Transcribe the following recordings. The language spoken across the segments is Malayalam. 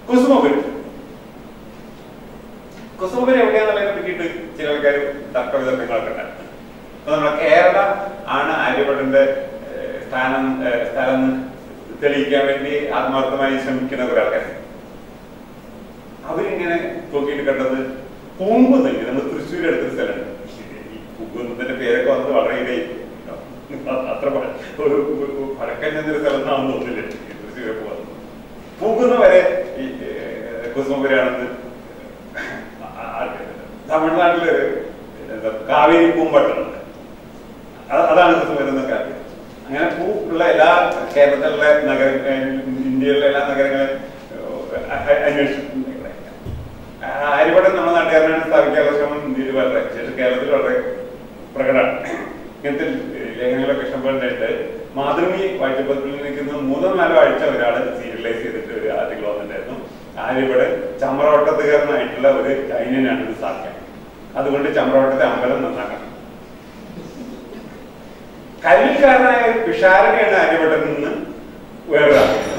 കുസുമപുരം കുസുമപുരം എവിടെയാന്നുള്ളതിനെ പറ്റിയിട്ട് ചില ആൾക്കാർ തർക്ക വിതർക്കങ്ങളൊക്കെ ഉണ്ടായിരുന്നു അപ്പൊ നമ്മുടെ കേരള ആണ് ആര്യഭട്ടന്റെ ഏഹ്, സ്ഥാനം ഏഹ്, സ്ഥലം തെളിയിക്കാൻ വേണ്ടി ആത്മാർത്ഥമായി ശ്രമിക്കുന്ന കുറെ ആൾക്കാർ അവരിങ്ങനെ നോക്കിയിട്ട് കണ്ടത് പൂങ്കുന്നല്ലേ നമ്മൾ തൃശ്ശൂർ അടുത്തൊരു സ്ഥലമുണ്ട് ഈ പൂങ്കുന്നതിന്റെ പേരൊക്കെ വന്നത് വളരെ ഇതായിരിക്കും അത്ര പഴ- ഒരു ഒരു പഴക്കം ചെന്നൊരു സ്ഥലം എന്നാണെന്ന് തോന്നുന്നില്ല തൃശ്ശൂരൊക്കെ വന്നത് പൂക്കുന്ന വരെ ഈ ഏഹ്, കുസുമപുരാണെന്ന് ആ- ആൾക്കാര്. തമിഴ്നാട്ടില് എന്താ കാവേരി പൂമ്പട്ടമുണ്ട് അത് അതാണ് കുസുമപുരം എന്നൊക്കെ അറിയാം അങ്ങനെ പൂ ഉള്ള എല്ലാ കേരളത്തിലുള്ള നഗര ഏഹ്, ഇന്ത്യയിലെ എല്ലാ നഗരങ്ങളും ഏഹ്, അന്വേഷിച്ചിട്ടുണ്ട് ഇവിടെ. ആ, ആര്യഭട്ടൻ നമ്മുടെ നാട്ടുകാരനാണ് സ്ഥാപിക്കാനുള്ള ശ്രമം ഇന്ത്യയിൽ വളരെ ശേഷം കേരളത്തിൽ വളരെ പ്രകടമാണ് ഇങ്ങനത്തെ ലേഖനങ്ങളൊക്കെ ഇഷ്ടംപോലെ ഉണ്ടായിട്ട് മാതൃഭൂമി വായിച്ചപ്പത്തിൽ നിൽക്കുന്ന മൂന്നോ നാലോ ആഴ്ച ഒരാൾ സീരിയലൈസ് ചെയ്തിട്ട് ഒരു ആർട്ടിക്കിൾ വന്നിട്ടുണ്ടായിരുന്നു ആര്യഭടൻ ചമ്രവട്ടത്തുകാരനായിട്ടുള്ള ഒരു ചൈനനാണ് ഇത് സാധ്യം അതുകൊണ്ട് ചമ്രവട്ടത്തെ അമ്പലം നന്നാക്കണം കല്ലിൽക്കാരനായ ഒരു പിഷാരനെയാണ് ആര്യഭട്ടൻ നിന്ന് വേറൊരാക്കുന്നത്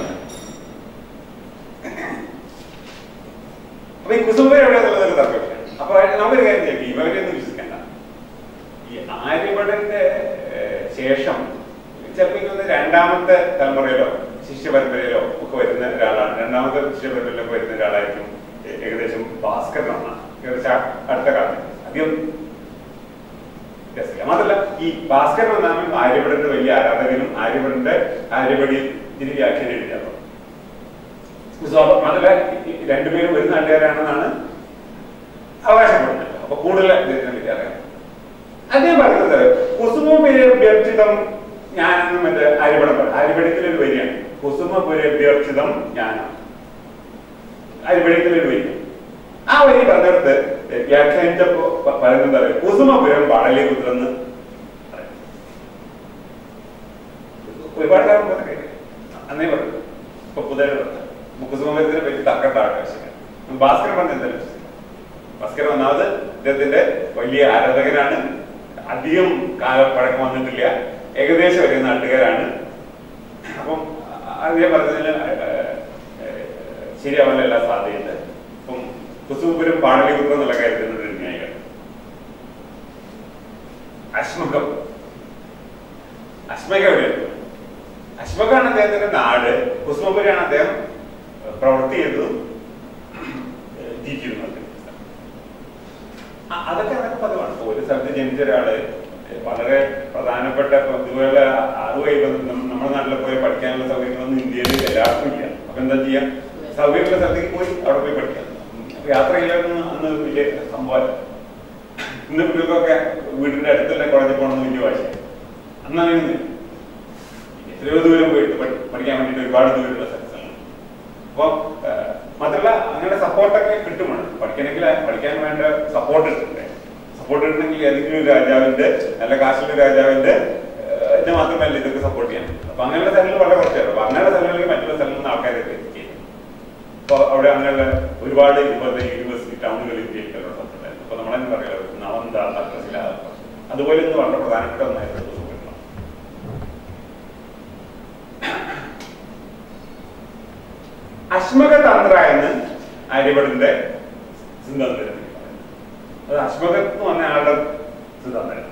അപ്പൊ ഈ കുസുമ്പ എവിടെയാന്നുള്ളത് തർക്കമില്ല അപ്പൊ നമുക്കൊരു കാര്യം ചെയ്യാം ഇവരെയൊന്നും വിശ്വസിക്കണ്ട ഈ ആര്യഭടന്റെ ഏഹ്, ശേഷം ചിലപ്പോൾ എനിക്ക് തോന്നുന്നു രണ്ടാമത്തെ തലമുറയിലോ ശിഷ്യ പരമ്പരയിലോ ഒക്കെ വരുന്ന ഒരാളാണ് രണ്ടാമത്തെ ശിഷ്യ പരമ്പരയിലൊക്കെ വരുന്ന ഒരാളായിരിക്കും ഏ- ഏകദേശം ഭാസ്കരനാണ് ഏകദേശം ആ- അടുത്ത കാലത്ത് അധികം രസമില്ല മാത്രമല്ല ഈ ഭാസ്കരൻ എന്നാലും ആര്യഭടന്റെ വലിയ ആരാധകനും ആര്യഭടന്റെ ആര്യഭടി ഇതിന് വ്യാഖ്യാനം എഴുതിയാണ് സ്വാഭാ- മാത്രമല്ല ഈ രണ്ടുപേരും ഒരു നാട്ടുകാരാണെന്നാണ് അവകാശപ്പെടുന്നത് അപ്പൊ കൂടുതൽ ഇതിനെ പറ്റി അറിയാം അദ്ദേഹം പറയുന്നത് കുസുമപുരഭ്യർച്ചിതം ജ്ഞാനം മറ്റേ അരിപടം അരിപടത്തിലെ ഒരു വരിയാണ് കുസുമപുരഭ്യർച്ചിതം ജ്ഞാനം അരിപടത്തിലെ ഒരു വരി ആ വരി പറഞ്ഞെടുത്ത് വ്യാഖ്യാനിച്ചപ്പോ പ- പറയുന്നത് എന്താ പറയുക കുസുമപുരം പാടലിപുത്രെന്ന് പറയും. ഒരുപാട് കാലം പോലെ കേട്ടില്ല. അന്നേ പറഞ്ഞു ഇപ്പൊ പുതിയ കുസുമപുരത്തിനെ പറ്റി തക്കട്ട ആവശ്യമില്ല ഭാസ്കരൻ പറഞ്ഞ എന്തായാലും വിശ്വസിക്കാം. ഭാസ്കരൻ ഒന്നാമത് ഇദ്ദേഹത്തിന്റെ വലിയ ആരാധകനാണ് അധികം കാലം പഴക്കം വന്നിട്ടില്ല ഏകദേശം ഒരേ നാട്ടുകാരാണ് അപ്പം അദ്ദേഹം പറഞ്ഞതിന് ശരിയാവാൻ എല്ലാ സാധ്യതയുണ്ട് അപ്പം കുസുപുരം പാടലിപുത്രം എന്നുള്ള കാര്യത്തിനോട് ന്യായം അശ്മകം അശ്മക എവിടെയാണ് അശ്മകാണ് അദ്ദേഹത്തിന്റെ നാട് കുസുമപുരാണ് അദ്ദേഹം പ്രവൃത്തി ചെയ്തതും ഏഹ്, ജീവിച്ചിരുന്നത് അ- അതൊക്കെ അതൊക്കെ പതിവാണ് ഇപ്പൊ ഒരു സ്ഥലത്ത് ജനിച്ച ഒരാള് വളരെ പ്രധാനപ്പെട്ട ഇപ്പൊ ഇതുപോലെ അറിവായി നമ്മുടെ നാട്ടിലെ പോയി പഠിക്കാനുള്ള സൗകര്യങ്ങളൊന്നും ഇന്ത്യയിൽ എല്ലാവർക്കും ഇല്ല അപ്പൊ എന്താ ചെയ്യാ സൗകര്യമുള്ള സ്ഥലത്തേക്ക് പോയി അവിടെ പോയി പഠിക്കാം അപ്പൊ യാത്ര ചെയ്യാനൊന്നും അന്ന് വലിയ സംഭവമല്ല ഇന്ന് കുട്ടികൾക്കൊക്കെ വീടിന്റെ അടുത്തുള്ള കോളേജിൽ പോകണമെന്ന് വലിയ വാശി അന്ന് അങ്ങനെയൊന്നും എത്രയോ ദൂരം പോയിട്ട് പഠി- പഠിക്കാൻ വേണ്ടിയിട്ട് ഒരുപാട് ദൂരമുള്ള സ്ഥലത്താണ് അപ്പൊ ഏഹ്, മാത്രമല്ല അങ്ങനെ സപ്പോർട്ടൊക്കെ കിട്ടുമാണ് പഠിക്കണമെങ്കിൽ പഠിക്കാൻ വേണ്ട സപ്പോർട്ട് കിട്ടണ്ടേ സപ്പോർട്ട് കിട്ടണമെങ്കിൽ ഏതെങ്കിലും ഒരു രാജാവിന്റെ നല്ല കാശുള്ള രാജാവിന്റെ ഏഹ്, ഇത് മാത്രമല്ല ഇതൊക്കെ സപ്പോർട്ട് ചെയ്യാൻ അപ്പൊ അങ്ങനെയുള്ള സ്ഥലങ്ങൾ വളരെ കുറച്ചാണ് അപ്പൊ അങ്ങനെയുള്ള സ്ഥലങ്ങളിൽ മറ്റുള്ള സ്ഥലങ്ങളിൽ നിന്ന് ആൾക്കാരെ എത്തിക്കുക അപ്പൊ അവിടെ അങ്ങനെയുള്ള ഒരുപാട് ഇപ്പോഴത്തെ യൂണിവേഴ്സിറ്റി ടൗണുകൾ ഇന്ത്യയിലുള്ള സ്ഥലത്തുണ്ടായിരുന്നു അപ്പൊ നമ്മളെന്ന് പറയുന്നത് നവന്ത തക്ഷശില അതുപോലെ ഇന്ന് വളരെ പ്രധാനപ്പെട്ട ഒന്നായിരുന്നു സുഹൃത്തുക്കൾ അശ്മകതന്ത്ര എന്ന് ആര്യഭടന്റെ സിദ്ധാന്തം അത് അശ്മകത്ത് എന്ന് പറഞ്ഞ ആളുടെ സിദ്ധാന്തം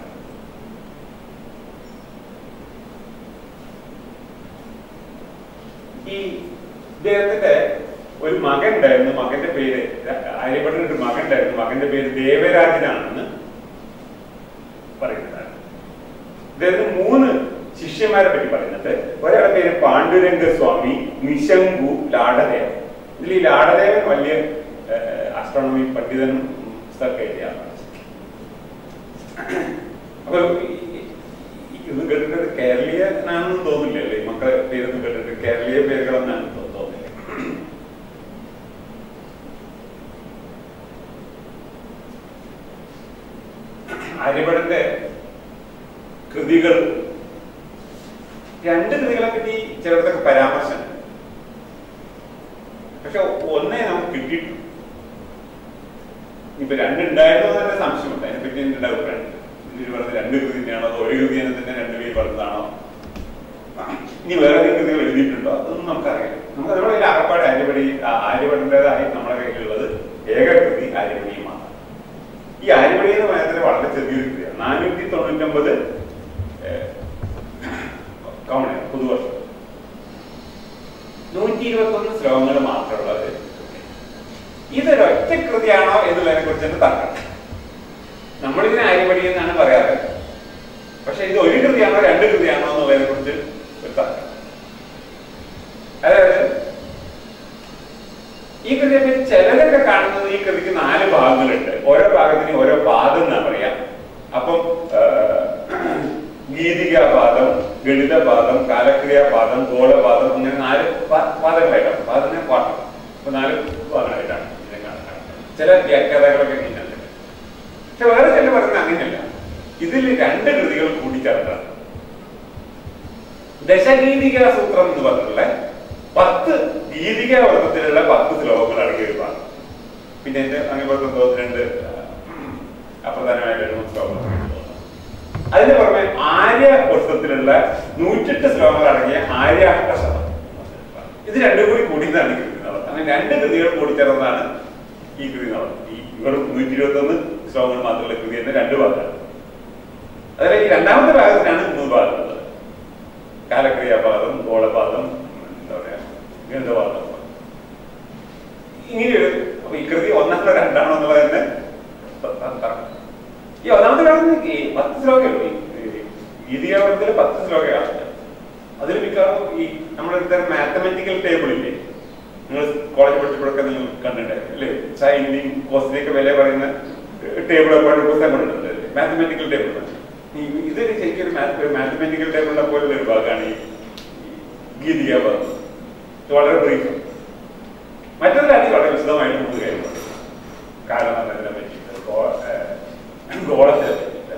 ഈ ഇദ്ദേഹത്തിന്റെ ഒരു മകൻ ഉണ്ടായിരുന്നു മകന്റെ പേര് ആര്യഭടന് ഒരു മകൻ ഉണ്ടായിരുന്നു മകന്റെ പേര് ദേവരാജനാണെന്ന് പറയുന്നതാണ് ഇദ്ദേഹത്തിന് മൂന്ന് ശിഷ്യന്മാരെ പറ്റി പറയുന്നുണ്ട് ഒരാളുടെ പേര് പാണ്ഡുരംഗ സ്വാമി നിശങ്കു ലാടദേവൻ ഇതിൽ ഈ ലാടദേവൻ വലിയ ആസ്ട്രോണമി പണ്ഡിതനും പുസ്തകമൊക്കെ എഴുതിയ ആളാണ് അപ്പൊ ഈ- ഈ- ഇതൊന്നും കേട്ടിട്ട് കേരളീയനാണെന്ന് തോന്നില്ലല്ലേ ഈ മക്കളെ പേരൊന്നും കേട്ടിട്ട് കേരളീയ പേരുകളെന്നാണ് തോ- തോന്നില്ല ആര്യഭടന്റെ കൃതികൾ രണ്ട് കൃതികളെ പറ്റി ചിലർക്കൊക്കെ പരാമർശം പക്ഷെ ഒന്നേ നമുക്ക് കിട്ടിയിട്ടു ഇപ്പൊ രണ്ടുണ്ടായിരുന്നോ തന്നെ സംശയമുണ്ട് അതിനെപ്പറ്റി എന്റെ അഭിപ്രായം ഇതിൽ പറഞ്ഞത് രണ്ട് കൃതി തന്നെയാണോ അതോ ഒരു കൃതി തന്നെ തന്നെ രണ്ടുപേര് പറഞ്ഞതാണോ ഇനി വേറെ ഏതെങ്കിലും കൃതികൾ എഴുതിയിട്ടുണ്ടോ അതൊന്നും നമുക്കറിയാം നമുക്ക് നമ്മുടെ കയ്യിൽ ആകപ്പാട് ആര്യപടി ആര്യപടിൻ്റെതായി നമ്മുടെ കയ്യിലുള്ളത് ഏകകൃതി ആര്യപടി മാത്രം ഈ ആര്യപടി എന്ന് പറയുന്നത് വളരെ ചെറിയൊരു കൃതിയാണ് നാനൂറ്റി തൊണ്ണൂറ്റൊമ്പത് കവണ പുതുവർഷം നൂറ്റി ഇരുപത്തൊന്ന് ശ്ലോകങ്ങൾ മാത്രമുള്ളത് ഇതൊരു ഒറ്റ കൃതിയാണോ എന്നുള്ളതിനെ കുറിച്ച് തർക്കം നമ്മളിതിനെ ആര്യപടി എന്നാണ് പറയാറ് പക്ഷെ ഇത് ഒരു കൃതിയാണോ രണ്ട് കൃതിയാണോ എന്നുള്ളതിനെ കുറിച്ച് ഒരു തർക്കം അതായത് ഈ കൃതിയെ പറ്റി ചിലരൊക്കെ കാണുന്നത് ഈ കൃതിക്ക് നാല് ഭാഗങ്ങളുണ്ട് ഓരോ ഭാഗത്തിന് ഓരോ പാദം എന്നാ പറയാം അപ്പം ഗീതികാപാദം ഗണിതപാദം കാലക്രിയാപാദം ഗോളപാദം അങ്ങനെ നാല് പാ- പാദങ്ങളായിട്ടാണ് പാദത്തിന് പാട്ടം അപ്പൊ നാല് ഭാഗങ്ങളായിട്ടാണ് ഇതിനെ കാണുന്നത് ചില വ്യാഖ്യാതാക്കളൊക്കെ ഇങ്ങനെയുണ്ട് പക്ഷെ വേറെ ചില പറയുന്നത് അങ്ങനെയല്ല ഇതിൽ രണ്ട് കൃതികൾ കൂട്ടിച്ചേർത്താണ് ദശഗീതിക സൂത്രം എന്ന് പറഞ്ഞിട്ടുള്ള പത്ത് ഗീതിക വർഗത്തിലുള്ള പത്ത് ശ്ലോകങ്ങൾ അടങ്ങിയ ഒരു ഭാഗം പിന്നെ എന്റെ അങ്ങനെ തോന്നുന്നുണ്ട് അപ്രധാനമായ രണ്ട് മൂന്ന് ശ്ലോകങ്ങൾ അതിന് പുറമെ ആര്യ പുസ്തകത്തിലുള്ള നൂറ്റെട്ട് ശ്ലോകങ്ങൾ അടങ്ങിയ ആര്യാഷ്ടശതം ഇത് രണ്ടും കൂടി കൂടിയതാണ് ഈ കൃതി നടന്നത് അങ്ങനെ രണ്ട് കൃതികൾ കൂടിച്ചേർന്നതാണ് ഈ കൃതി നടന്നത് ഈ വെറും നൂറ്റി ഇരുപത്തി ഒന്ന് ശ്ലോകങ്ങൾ മാത്രമുള്ള കൃതി എന്ന രണ്ട് ഭാഗമാണ് അതിൽ ഈ രണ്ടാമത്തെ ഭാഗത്തിനാണ് മൂന്ന് ഭാഗങ്ങളുള്ളത് കാലക്രിയാപാദം ഗോളപാദം എന്താ പറയാ ഗന്ധപാദം ഇങ്ങനെയൊരു അപ്പൊ ഈ കൃതി ഒന്നാണോ രണ്ടാണോ എന്നുള്ളത് തന്നെ ത- ത- തർക്കം. ഈ ഒന്നാമത്തെ ഭാഗത്ത് ഈ പത്ത് ശ്ലോകമേ ഉള്ളൂ ഗീതികാവർഗത്തിൽ പത്ത് ശ്ലോകമാണ് അതിൽ മിക്കവാറും ഈ നമ്മുടെ ഇത്തരം മാത്തമെറ്റിക്കൽ ടേബിൾ ഇല്ലേ നിങ്ങൾ കോളേജ് പഠിച്ചപ്പോഴൊക്കെ നിങ്ങൾ കണ്ടിട്ടുണ്ടായിരുന്നു അല്ലേ സൈനിങ് കോസ്റ്റിനെയൊക്കെ വില പറയുന്ന ടേബിൾ ഒരുപാട് പുസ്തകം കണ്ടിട്ടുണ്ട് മാത്തമെറ്റിക്കൽ ടേബിൾ ഇതൊരു ശരിക്കും ഒരു മാത്തമെറ്റിക്കൽ ടേബിളിനെ പോലുള്ള ഒരു ഭാഗമാണ് ഈ ഗീതിക ഭാഗം ഇത് വളരെ ബ്രീഫ് മറ്റൊരു വളരെ വിശദമായിട്ട് നമുക്ക് കാര്യമുണ്ട് കാരണം അതിനെ പറ്റിയിട്ട് ഗോ- ഏഹ് ഗോളത്തെ പറ്റിയിട്ട്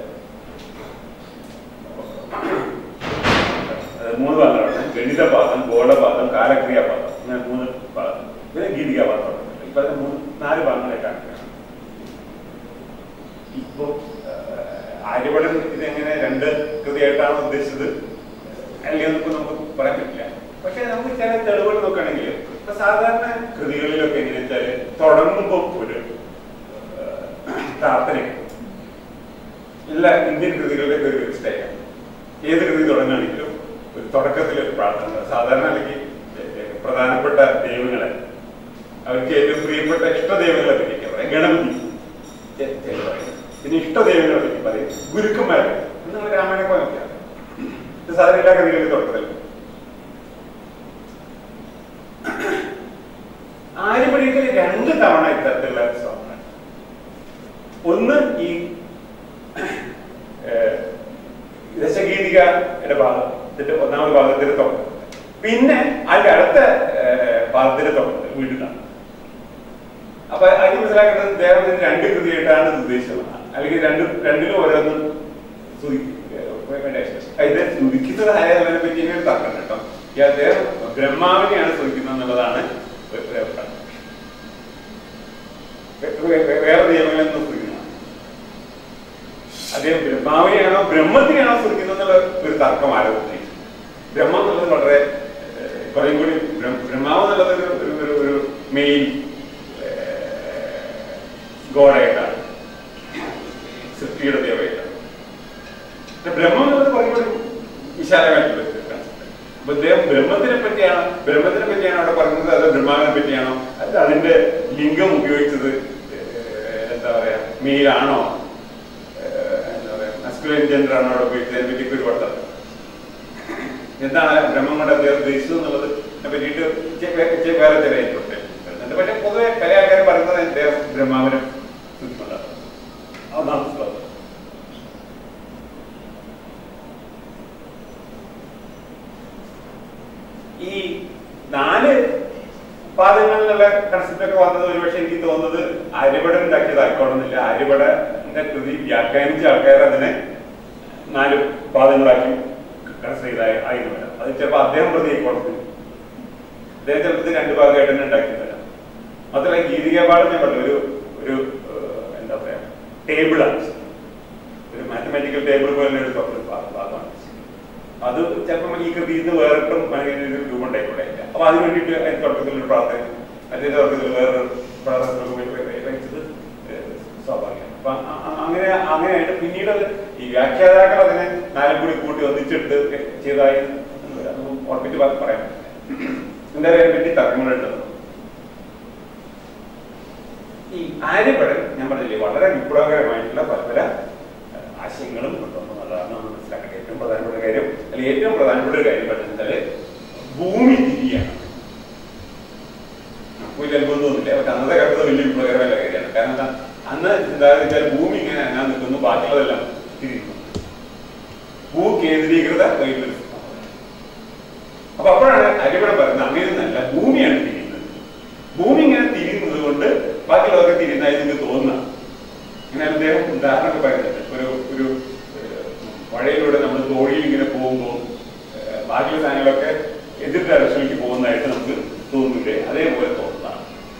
അത് മൂന്ന് ഭാഗങ്ങളാണ് ഗണിതപാദം ഗോളപാദം കാലക്രിയാപാദം അങ്ങനെ മൂന്ന് ഭാഗം പിന്നെ ഗീതികാപാദം ഇപ്പൊ അതിന് മൂന്ന് നാല് ഭാഗങ്ങളായിട്ടാണ് ഇപ്പോ ആര്യഭടൻ ഇതെങ്ങനെ രണ്ട് കൃതിയായിട്ടാണ് ഉദ്ദേശിച്ചത് അല്ലെങ്കിൽ നമുക്ക് നമുക്ക് പറയാൻ പറ്റില്ല പക്ഷെ നമുക്ക് ചില തെളിവുകൾ നോക്കുകയാണെങ്കിൽ ഇപ്പൊ സാധാരണ കൃതികളിലൊക്കെ എങ്ങനെ വെച്ചാല് തുടങ്ങുമ്പോൾ ഒരു പ്രാർത്ഥന എല്ലാ ഇന്ത്യൻ കൃതികളുടെ ഒരു സ്റ്റൈലാണ് ഏത് കൃതി തുടങ്ങുകയാണെങ്കിലും ഒരു തുടക്കത്തിൽ ഒരു പ്രാർത്ഥന ഉണ്ട്. സാധാരണ അല്ലെങ്കിൽ ഏഹ്, പ്രധാനപ്പെട്ട ദൈവങ്ങളെ അവർക്ക് ഏറ്റവും പ്രിയപ്പെട്ട ഇഷ്ടദൈവങ്ങളെ പറ്റിയൊക്കെ പറയാം ഗണപതി ചെ- ചിലർ പറയും. പിന്നെ ഇഷ്ടദൈവങ്ങളെ പറ്റി പറയും ഗുരുക്കന്മാരെ നിങ്ങൾ രാമായണൊക്കെ നോക്കിയാൽ ഇത് സാധാരണ എല്ലാ കൃതികളുടെ തുടക്കത്തിൽ ആര്യപടിയിൽ രണ്ട് തവണ ഇത്തരത്തിലുള്ള സോങ്ങാണ് ഒന്ന് ഈ ഏഹ്, ദശഗീതികയുടെ ഭാഗത്തിന്റെ ഒന്നാമത് ഭാഗത്തിന്റെ തുടക്കം പിന്നെ അതിന്റെ അടുത്ത ഏഹ്, ഭാഗത്തിന്റെ തുടക്കം വീട്ടിലാണ് അപ്പൊ അതിന് മനസ്സിലാക്കേണ്ടത് ദേവത്തിന് രണ്ട് കൃതിയായിട്ടാണ് ഇത് ഉദ്ദേശിച്ചത് അല്ലെങ്കിൽ രണ്ട് രണ്ടിലും ഓരോന്നും സ്തുതി- ഏഹ്, വേണ്ട, ഇത് സ്തുതിക്കുന്നത് ആരെന്നതിനെ പറ്റി ഇങ്ങനെ ഒരു തർക്കം കേട്ടോ ഈ അദ്ദേഹം ബ്രഹ്മാവിനെയാണ് സ്തുതിക്കുന്നത് എന്നുള്ളതാണ് ഒരു- ഒരു അഭിപ്രായം. വേ- വേ- വേറെ ദൈവങ്ങളെന്നും സ്തുതിക്കുന്നത് അദ്ദേഹം ബ്രഹ്മാവിനെയാണോ ബ്രഹ്മത്തിനെയാണോ സ്തുതിക്കുന്നത് എന്നുള്ള ഒരു തർക്കം ആരോപിച്ചു ബ്രഹ്മം എന്നുള്ളത് വളരെ ഏഹ്, കുറേയും കൂടി ബ്രഹ്മ- ബ്രഹ്മാവ് എന്നുള്ളത് ഒരു ഒരു- ഒരു ഒരു മെയിൻ ഗോഡായിട്ടാണ് സൃഷ്ടിയുടെ ദേവയായിട്ടാണ് പക്ഷെ ബ്രഹ്മം എന്നുള്ളത് കുറേ കൂടി വിശാലമായിട്ടുള്ള ഒരു concept. അപ്പൊ ഇദ്ദേഹം ബ്രഹ്മത്തിനെ പറ്റിയാണ് ബ്രഹ്മത്തിനെ പറ്റിയാണ് അവിടെ പറയുന്നത് അത് ബ്രഹ്മാവിനെ പറ്റിയാണോ അത് അതിന്റെ ലിംഗം ഉപയോഗിച്ചത് ഏഹ്, എന്താ പറയാ മെയിലാണോ ഏഹ്, എന്താ പറയാ മസ്കുലൈൻ ജെൻഡർ ആണോ അവിടെ ഉപയോഗിച്ചത് അതിനെ പറ്റി ഒരുപാട് തർക്കം. എന്താണ് ബ്രഹ്മം കൊണ്ട് അദ്ദേഹം ഉദ്ദേശിച്ചത് എന്നുള്ളത് പറ്റിയിട്ട് ചെ- വേ- ചെ- വേറെ ചില interpretation വരുന്നുണ്ട് പക്ഷെ പൊതുവെ പല ആൾക്കാരും പറയുന്നത് അദ്ദേഹം ബ്രഹ്മാവിനെ സൂക്ഷിക്കുന്നുണ്ടാവും ഒന്നാമത്തെ ശ്ലോകം ഈ നാല് പാദങ്ങളിലുള്ള കൺസെപ്റ്റ് ഒക്കെ വന്നത് ഒരുപക്ഷെ എനിക്ക് തോന്നുന്നത് ആര്യഭടൻ ഉണ്ടാക്കിയതായിക്കോണമെന്നില്ല ആര്യഭടന്റെ കൃതി വ്യാഖ്യാനിച്ച ആൾക്കാർ അതിനെ നാല് പാദങ്ങളാക്കി കൺസിഡർ ചെയ്തായി ആയിരുന്നു വരാം അത് ചിലപ്പോൾ അദ്ദേഹം പ്രതി ആയിക്കോട്ടെ അദ്ദേഹം ചിലപ്പോൾ ഇത് രണ്ട് ഭാഗമായിട്ട് തന്നെ ഉണ്ടാക്കി വരാം മാത്രമല്ല ഗീതികപാഠം ഞാൻ പറഞ്ഞു ഒരു ഒരു ഏഹ്, എന്താ പറയാ ടേബിളാണ് ഒരു മാത്തമാറ്റിക്കൽ ടേബിൾ പോലെ ഒരു ഭാഗമാണ് അത് ചിലപ്പോൾ ഈ കൃതിയിൽ നിന്ന് വേറിട്ടും അങ്ങനെ ഒരു രൂപം ഉണ്ടായിക്കൊള്ളയില്ല അപ്പൊ അതിന് വേണ്ടിയിട്ട് അതിന് തുടക്കത്തിൽ ഒരു പ്രാർത്ഥന അതിന്റെ തുടക്കത്തിൽ വേറൊരു പ്രാർത്ഥന വെച്ചത് സ്വാഭാവികം അപ്പൊ അ- അ- അങ്ങനെ അങ്ങനെയായിട്ട് പിന്നീട് അത് ഈ വ്യാഖ്യാതാക്കൾ അതിനെ നാലും കൂടി കൂട്ടി ഒന്നിച്ചെടുത്ത് ചെയ്തതായി ഉറപ്പിച്ച് പറ- പറയാൻ പറ്റില്ല. എന്തായാലും അതിനെ പറ്റി തർക്കങ്ങളുണ്ട് ഈ ആര്യഭടൻ ഞാൻ പറഞ്ഞില്ലേ വളരെ വിപ്ലവകരമായിട്ടുള്ള പല പല ഏഹ്, ആശയങ്ങളും കൊണ്ടുവന്നുള്ളതാണ് നമ്മൾ മനസ്സിലാക്കേണ്ട ഏറ്റവും പ്രധാനപ്പെട്ട കാര്യം അല്ലെങ്കിൽ ഏറ്റവും പ്രധാനപ്പെട്ട ഒരു കാര്യം പറഞ്ഞാല് ഭൂമി തിരിയാണ് വലിയ അത്ഭുതം തോന്നില്ല പക്ഷെ അന്നത്തെ കാലത്ത് വലിയ വിപ്ലവകരമായ കാര്യമാണ് കാരണം എന്താ അന്ന് എന്താണെന്ന് വെച്ചാൽ ഭൂമി ഇങ്ങനെ അനങ്ങാൻ നിൽക്കുന്നു ബാക്കിയുള്ളതെല്ലാം തിരിയുന്നു ഭൂ കേന്ദ്രീകൃത വൈദ്യുതി അപ്പൊ അപ്പോഴാണ് അരിപടം പറയുന്നത് അങ്ങനെയൊന്നല്ല ഭൂമിയാണ് തിരിയുന്നത് ഭൂമി ഇങ്ങനെ തിരിയുന്നത് കൊണ്ട് ബാക്കിയുള്ളതൊക്കെ തിരിയുന്നതായി നിങ്ങൾക്ക് തോന്നുക ഇങ്ങനെ അദ്ദേഹം ഉദാഹരണമൊക്കെ പറയുന്നുണ്ട് ഒരു ഒരു ഏഹ്, മഴയിലൂടെ നമ്മൾ തോണിയിൽ ഇങ്ങനെ പോകുമ്പോൾ ഏഹ്, ബാക്കിയുള്ള സാധനങ്ങളൊക്കെ എതിർ ഡയറക്ഷനിലേക്ക് പോകുന്നതായിട്ട് നമുക്ക് തോന്നില്ലേ അതേപോലെ തോന്നുന്നതാണ്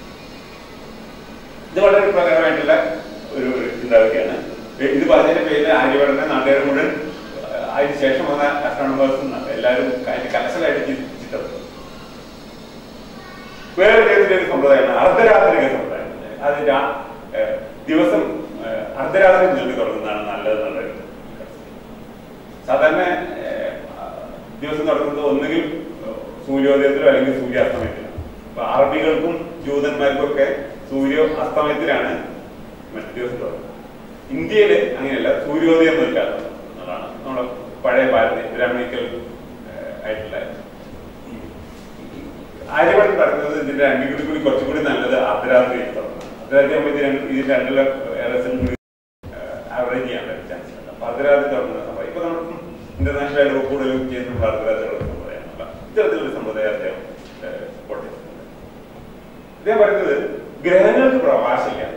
ഇത് വളരെ പ്രകാരമായിട്ടുള്ള ഒരു ഒരു ചിന്താഗതിയാണ് ഏഹ്, ഇത് പറഞ്ഞതിന്റെ പേരിൽ ആര്യഭടനെ നാട്ടുകാർ മുഴുവൻ ഏഹ്, അതിന് ശേഷം വന്ന അസ്ട്രോണമേഴ്സ് എല്ലാവരും അതിന് കലശലായിട്ട് ചിന്തിച്ചിട്ടുണ്ട് വേറെ രീതിയിലെ ഒരു സമ്പ്രദായമാണ് അർദ്ധരാത്രിക സമ്പ്രദായം അത് രാ- ഏഹ് ദിവസം ഏഹ് അർദ്ധരാത്രി നീണ്ടു തുടങ്ങുന്നതാണ് നല്ലതെന്നുള്ളത് സാധാരണ ഏഹ്, ദിവസം തുടങ്ങുന്നത് ഒന്നുകിൽ സൂര്യോദയത്തിലോ അല്ലെങ്കിൽ സൂര്യാസ്തമയത്തിലോ അപ്പൊ അറബികൾക്കും ജൂതന്മാർക്കും ഒക്കെ സൂര്യ അസ്തമയത്തിലാണ് മറ്റു ദിവസം തുടങ്ങുന്നത് ഇന്ത്യയില് അങ്ങനെയല്ല സൂര്യോദയം നിൽക്കാതെ എന്നുള്ളതാണ് നമ്മുടെ പഴയ ഭാരത ബ്രാഹ്മണിക്കൽ ആയിട്ടുള്ള ആര്യഭടൻ പറയുന്നത് ഇതിന്റെ രണ്ടിൽ കൂടി കൂടി കുറച്ചുകൂടി നല്ലത് അർദ്ധരാത്രി അർദ്ധരാത്രി ആകുമ്പോൾ ഇത് രണ്ട് ഇത് രണ്ടിലെ ഏകദേശം കൂടി ആവറേജ് ചെയ്യാൻ പറ്റും ചാൻസ് ഉണ്ട് അപ്പൊ അർദ്ധരാത്രി തുടങ്ങുന്ന സംഭവം ഇപ്പൊ നമ്മൾ ഇന്റർനാഷണൽ ആയിട്ട് കൂടുതലും ചെയ്യുന്ന അർദ്ധരാത്രിയുള്ള സമ്പ്രദായമാണ് ഇത്തരത്തിലൊരു സമ്പ്രദായം അദ്ദേഹം സപ്പോർട്ട് ചെയ്തിട്ടുണ്ട് അദ്ദേഹം പറയുന്നത് ഗ്രഹങ്ങൾക്ക് പ്രകാശമില്ല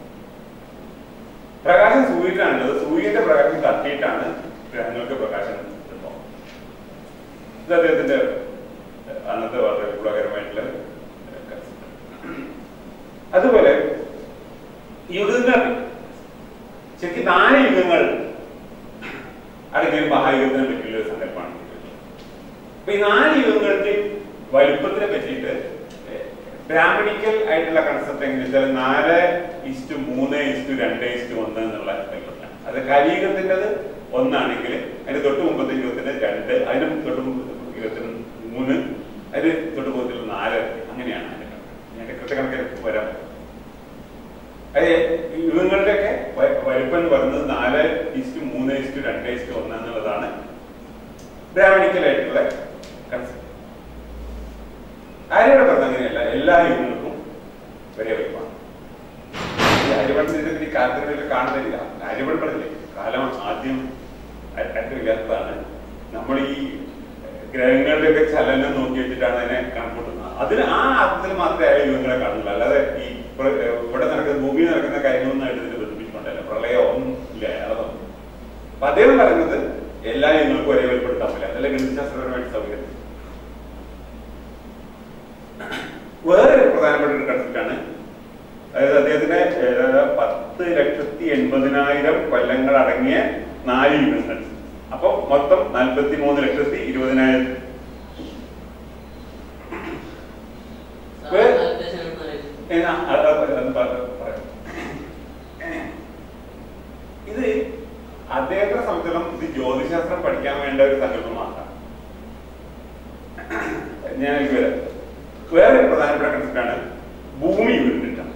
പ്രകാശം സൂര്യനാണുള്ളത് സൂര്യന്റെ പ്രകാശം തട്ടിയിട്ടാണ് ഗ്രഹങ്ങൾക്ക് പ്രകാശം കിട്ടുന്നത് ഇത് അദ്ദേഹത്തിന്റെ ഏഹ്, അന്നത്തെ വളരെ വിപ്ലവകരമായിട്ടുള്ള ഏഹ്, concept. അതുപോലെ യുഗങ്ങൾ ശരിക്കും നാല് യുഗങ്ങൾ അടങ്ങിയ ഒരു മഹായുഗത്തിനെ പറ്റിയുള്ള ഒരു സങ്കല്പമാണ് അപ്പൊ ഈ നാല് യുഗങ്ങളുടെ വലുപ്പത്തിനെ പറ്റിയിട്ട് ബ്രാഹ്മണിക്കൽ ആയിട്ടുള്ള കൺസെപ്റ്റ് എങ്ങനെ വെച്ചാൽ നാല് ഇസ്റ്റു മൂന്ന് ഇസ്റ്റു രണ്ട് ഇസ്റ്റു ഒന്ന് എന്നുള്ള കൽപ്പനയാണ് അത് കലിയുഗത്തിൻ്റെത് ഒന്നാണെങ്കിൽ അതിന് തൊട്ട് മുമ്പത്തെ യുഗത്തിന് രണ്ട് അതിന് തൊട്ട് മുമ്പത്തെ യുഗത്തിന് മൂന്ന് അതിന് തൊട്ട് മുമ്പത്തിൽ നാല് അങ്ങനെയാണ് അതിന്റെ കണക്ക് ഞാൻ കൃത്യകണക്കിന് വരാൻ അത് യുഗങ്ങളുടെയൊക്കെ വ- വലുപ്പം എന്ന് പറയുന്നത് നാല് ഇസ്റ്റു മൂന്ന് ഇസ്റ്റു രണ്ട് ഇസ്റ്റു ഒന്ന് എന്നുള്ളതാണ് ബ്രാഹ്മണിക്കലായിട്ടുള്ള കൺസെപ്റ്റ് ആര്യയുടെ പറഞ്ഞ അങ്ങനെയല്ല എല്ലാ യുഗങ്ങൾക്കും ഒരേ വലുപ്പമാണ് ആര്യപഠനത്തിന്റെ കാലത്തിനൊക്കെ കാണുന്നില്ല ആര്യപഠൻ പറഞ്ഞില്ലേ കാലം ആദ്യം അറ്റമില്ലാത്തതാണ് നമ്മൾ ഈ ഗ്രഹങ്ങളുടെയൊക്കെ ചലനം നോക്കി വെച്ചിട്ടാണ് അതിനെ കണക്കൂട്ടുന്നത് അതിന് ആ അർത്ഥത്തിൽ മാത്രമേ അയാൾ യുഗങ്ങളെ കാണുന്നുള്ളൂ അല്ലാതെ ഈ പ്ര- ഇവിടെ നടക്കുന്ന ഭൂമിയിൽ നടക്കുന്ന കാര്യങ്ങളൊന്നായിട്ട് ഇതിനെ ബന്ധിപ്പിച്ചുകൊണ്ടല്ല പ്രളയം ഒന്നും ഇല്ല അയാളെ അപ്പൊ അദ്ദേഹം പറയുന്നത് എല്ലാ യുഗങ്ങൾക്കും ഒരേ വലുപ്പെടുത്താൻ പറ്റില്ല അതല്ല ഗണിതശാസ്ത്രപരമായിട്ട് സൗകര്യം വേറെ ഒരു പ്രധാനപ്പെട്ട ഒരു കൺസെപ്റ്റാണ് അതായത് അദ്ദേഹത്തിന്റെ ഏതാണ്ട് പത്ത് ലക്ഷത്തി എൺപതിനായിരം കൊല്ലങ്ങൾ അടങ്ങിയ നാല് യുഗങ്ങൾ അപ്പൊ മൊത്തം നാൽപ്പത്തി മൂന്ന് ലക്ഷത്തി ഇരുപതിനായിരം ഏ, ആ, അത് അത് അത് പറ- പറയാം. ഇത് അദ്ദേഹത്തെ സംബന്ധിച്ചിടത്തോളം ഇത് ജ്യോതിശാസ്ത്രം പഠിക്കാൻ വേണ്ട ഒരു സങ്കല്പം മാത്രമാണ് ഞാൻ എനിക്ക് വരാം വേറെ ഒരു പ്രധാനപ്പെട്ട കൺസെപ്റ്റാണ് ഭൂമി ഉരുണ്ടിട്ടാണ്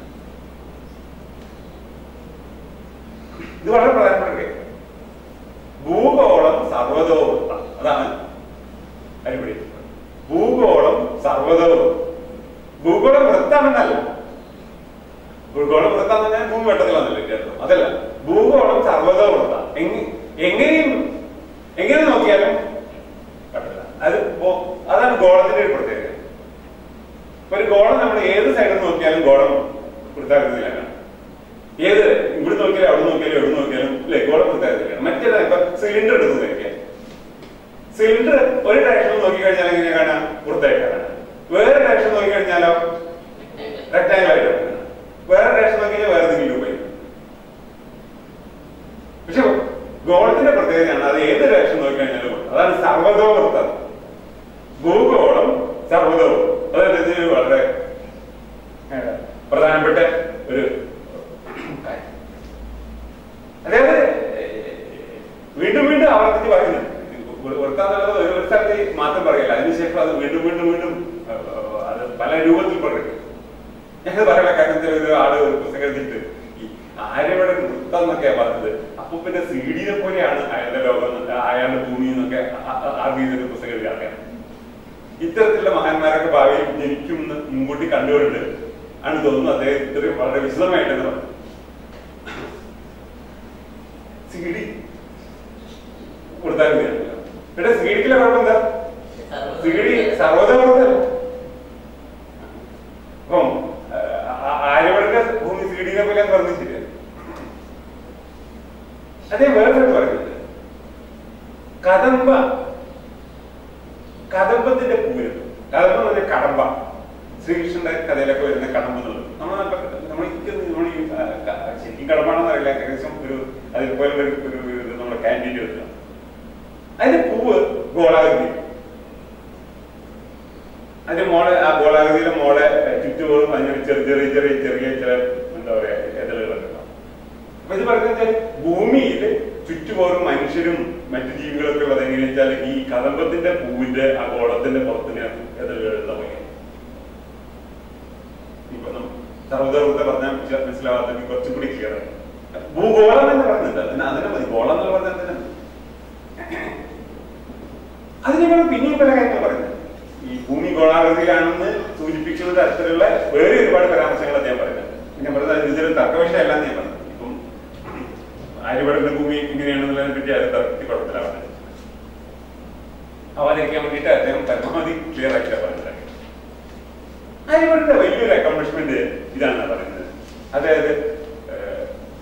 ഇത് വളരെ പ്രധാനപ്പെട്ട കാര്യം ഭൂഗോളം സർവതോ വൃത്തം അതാണ് അടിപൊളി ഭൂഗോളം സർവതോ വൃത്തം. ഭൂഗോളം വൃത്താണെന്നല്ല ഭൂഗോളം വൃത്താന്ന് പറഞ്ഞാൽ ഭൂമി വട്ടത്തിലാണല്ലോ വ്യത്യാസം അതല്ല ഭൂഗോളം സർവതോ വൃത്തം എങ്ങ- എങ്ങനെയും എങ്ങനെ നോക്കിയാലും വട്ടത്തില അത് ഗോ- അതാണ് ഗോളത്തിന്റെ ഒരു പ്രത്യേകത ഇപ്പൊ ഒരു ഗോളം നമ്മൾ ഏത് സൈഡിൽ നോക്കിയാലും ഗോളം വൃത്താകൃതിയിലാണ് ഏത് ഇവിടെ നോക്കിയാലും അവിടെ നോക്കിയാലും എവിടെ നോക്കിയാലും അല്ലെ ഗോളം വൃത്താകൃതിയിലാണ് മറ്റേതാ ഇപ്പൊ സിലിണ്ടർ എടുത്ത് നോക്കിയാൽ സിലിണ്ടർ ഒരു ഡയറക്ഷൻ നോക്കി കഴിഞ്ഞാൽ എങ്ങനെയാ കാണാം വൃത്തായിട്ട് കാണാം വേറെ ഡയറക്ഷൻ നോക്കി കഴിഞ്ഞാലോ റെക്ടാങ്കിൾ ആയിട്ട് കാണാം വേറെ ഡയറക്ഷൻ നോക്കി കഴിഞ്ഞാൽ വേറെ എന്തെങ്കിലും രൂപയും പക്ഷെ ഗോളത്തിന്റെ പ്രത്യേകതയാണ് അത് ഏത് ഡയറക്ഷൻ നോക്കി കഴിഞ്ഞാലും അതാണ് സർവതോ വൃത്തം ഭൂഗോളം സർവതോ വൃത്തം പ്രധാനപ്പെട്ട ഒരു കാര്യം അതായത് ഏഹ്, വീണ്ടും വീണ്ടും ആവർത്തിച്ച് പറയുന്നുണ്ട് ഓർക്കാന്നുള്ളത് ഒരു ഒരു സ്ഥലത്ത് മാത്രം പറയില്ല അതിനുശേഷം അത് വീണ്ടും വീണ്ടും വീണ്ടും ഏഹ്, അത് പല രൂപത്തിൽ പറയും ഞങ്ങൾ പറയാനുള്ള കാര്യത്തിൽ ഒരു ആള് ഒരു പുസ്തകം എഴുതിയിട്ട് ഈ ആര്യവിടെ നൃത്തം എന്നൊക്കെയാ പറഞ്ഞത് അപ്പൊ പിന്നെ സി ഡിയെ പോലെയാണ് അയാളുടെ ലോകം എന്നൊക്കെ, അയാളുടെ ഭൂമി എന്നൊക്കെ ആർഗ്യ പുസ്തകം എഴുതിയ ആൾക്കാർ ഇത്തരത്തിലുള്ള മഹാന്മാരൊക്കെ ഭാവിയിൽ ജനിക്കും എന്ന് മുൻകൂട്ടി കണ്ടുകൊണ്ട് ആണ് തോന്നുന്നു അദ്ദേഹം ഇത്രയും വളരെ വിശദമായിട്ടെന്ന് പറഞ്ഞു സി ഡി കൊടുത്താൽ മതിയാണല്ലോ ഇവിടെ സി ഡിക്കുള്ള കുഴപ്പം എന്താ സി ഡി സർവ്വതവർദ്ധന അപ്പം ആര്യവടന്റെ ഭൂമി സി ഡിനെ പോലെ പറഞ്ഞിട്ടില്ല അതേ വേറൊരു പറയുന്നത് കദംബ കദംബത്തിന്റെ പൂരം കദംബം എന്ന് പറഞ്ഞാൽ കടമ്പ ശ്രീകൃഷ്ണന്റെ കഥയിലൊക്കെ വരുന്ന കടമ്പ എന്നുള്ളത് നമ്മൾ നമ്മൾ നമ്മൾ ഈ ആ, ക- ശരിക്കും കടമ്പാണെന്ന് അറിയില്ല ഏകദേശം ഒരു അതിപോലെ ഒരു ഒരു ഇത് നമ്മുടെ കാൻഡീഡ് വെക്കുക അതിന്റെ പൂവ് ഗോളാകൃതി അതിന്റെ മോളെ ആ ഗോളാകൃതിയിലെ മോളെ ചുറ്റുപോകും അതിനൊരു ചെറിയ ചെറിയ ചെറിയ ചെറിയ ചില എന്താ പറയാ ഇതളുകളൊക്കെ ഉണ്ടാവും അപ്പൊ ഇത് പറഞ്ഞാൽ ഭൂമിയിൽ ചുറ്റുപോറും മനുഷ്യരും മറ്റു ജീവികളൊക്കെ ഉള്ളത് എങ്ങനെയാ വെച്ചാൽ ഈ കദംബത്തിന്റെ പൂവിന്റെ ആ ഗോളത്തിന്റെ പുറത്തിന് ഇതളുകളുള്ള പോലെ ഇപ്പൊ സർവ്വതവൃത്ത പറഞ്ഞാൽ മനസ്സിലാവാത്ത കുറച്ചും കൂടി ക്ലിയർ ആണ് ഭൂഗോളം എന്ന് പറയുന്നുണ്ട് അതിന് അതിനെ മതി ഗോളം എന്ന് പറഞ്ഞാൽ തന്നെ മതി. അതിനേക്കാൾ പിന്നെയും പല കാര്യങ്ങൾ പറയുന്നത് ഈ ഭൂമി ഗോളാകൃതിയിലാണെന്ന് സൂചിപ്പിക്കുന്ന തരത്തിലുള്ള വേറെ ഒരുപാട് പരാമർശങ്ങൾ അദ്ദേഹം പറയുന്നുണ്ട് ഞാൻ പറഞ്ഞത് ഇതൊരു തർക്കവിഷയമല്ല എന്ന് ഞാൻ പറഞ്ഞു ഇപ്പം ആര്യപടന്റെ ഭൂമി ഇങ്ങനെയാണെന്നുള്ളതിനെ പറ്റി അത് തർക്കപ്പെടുത്തലാണ് അവതരിക്കാൻ വേണ്ടിയിട്ട് അദ്ദേഹം പരമാവധി ക്ലിയർ ആക്കിയാണ് പറഞ്ഞത് ആര്യപടന്റെ വലിയൊരു അക്കംപ്ലിഷ്മെന്റ് ഇതാണ് പറയുന്നത് അതായത് ഏഹ്,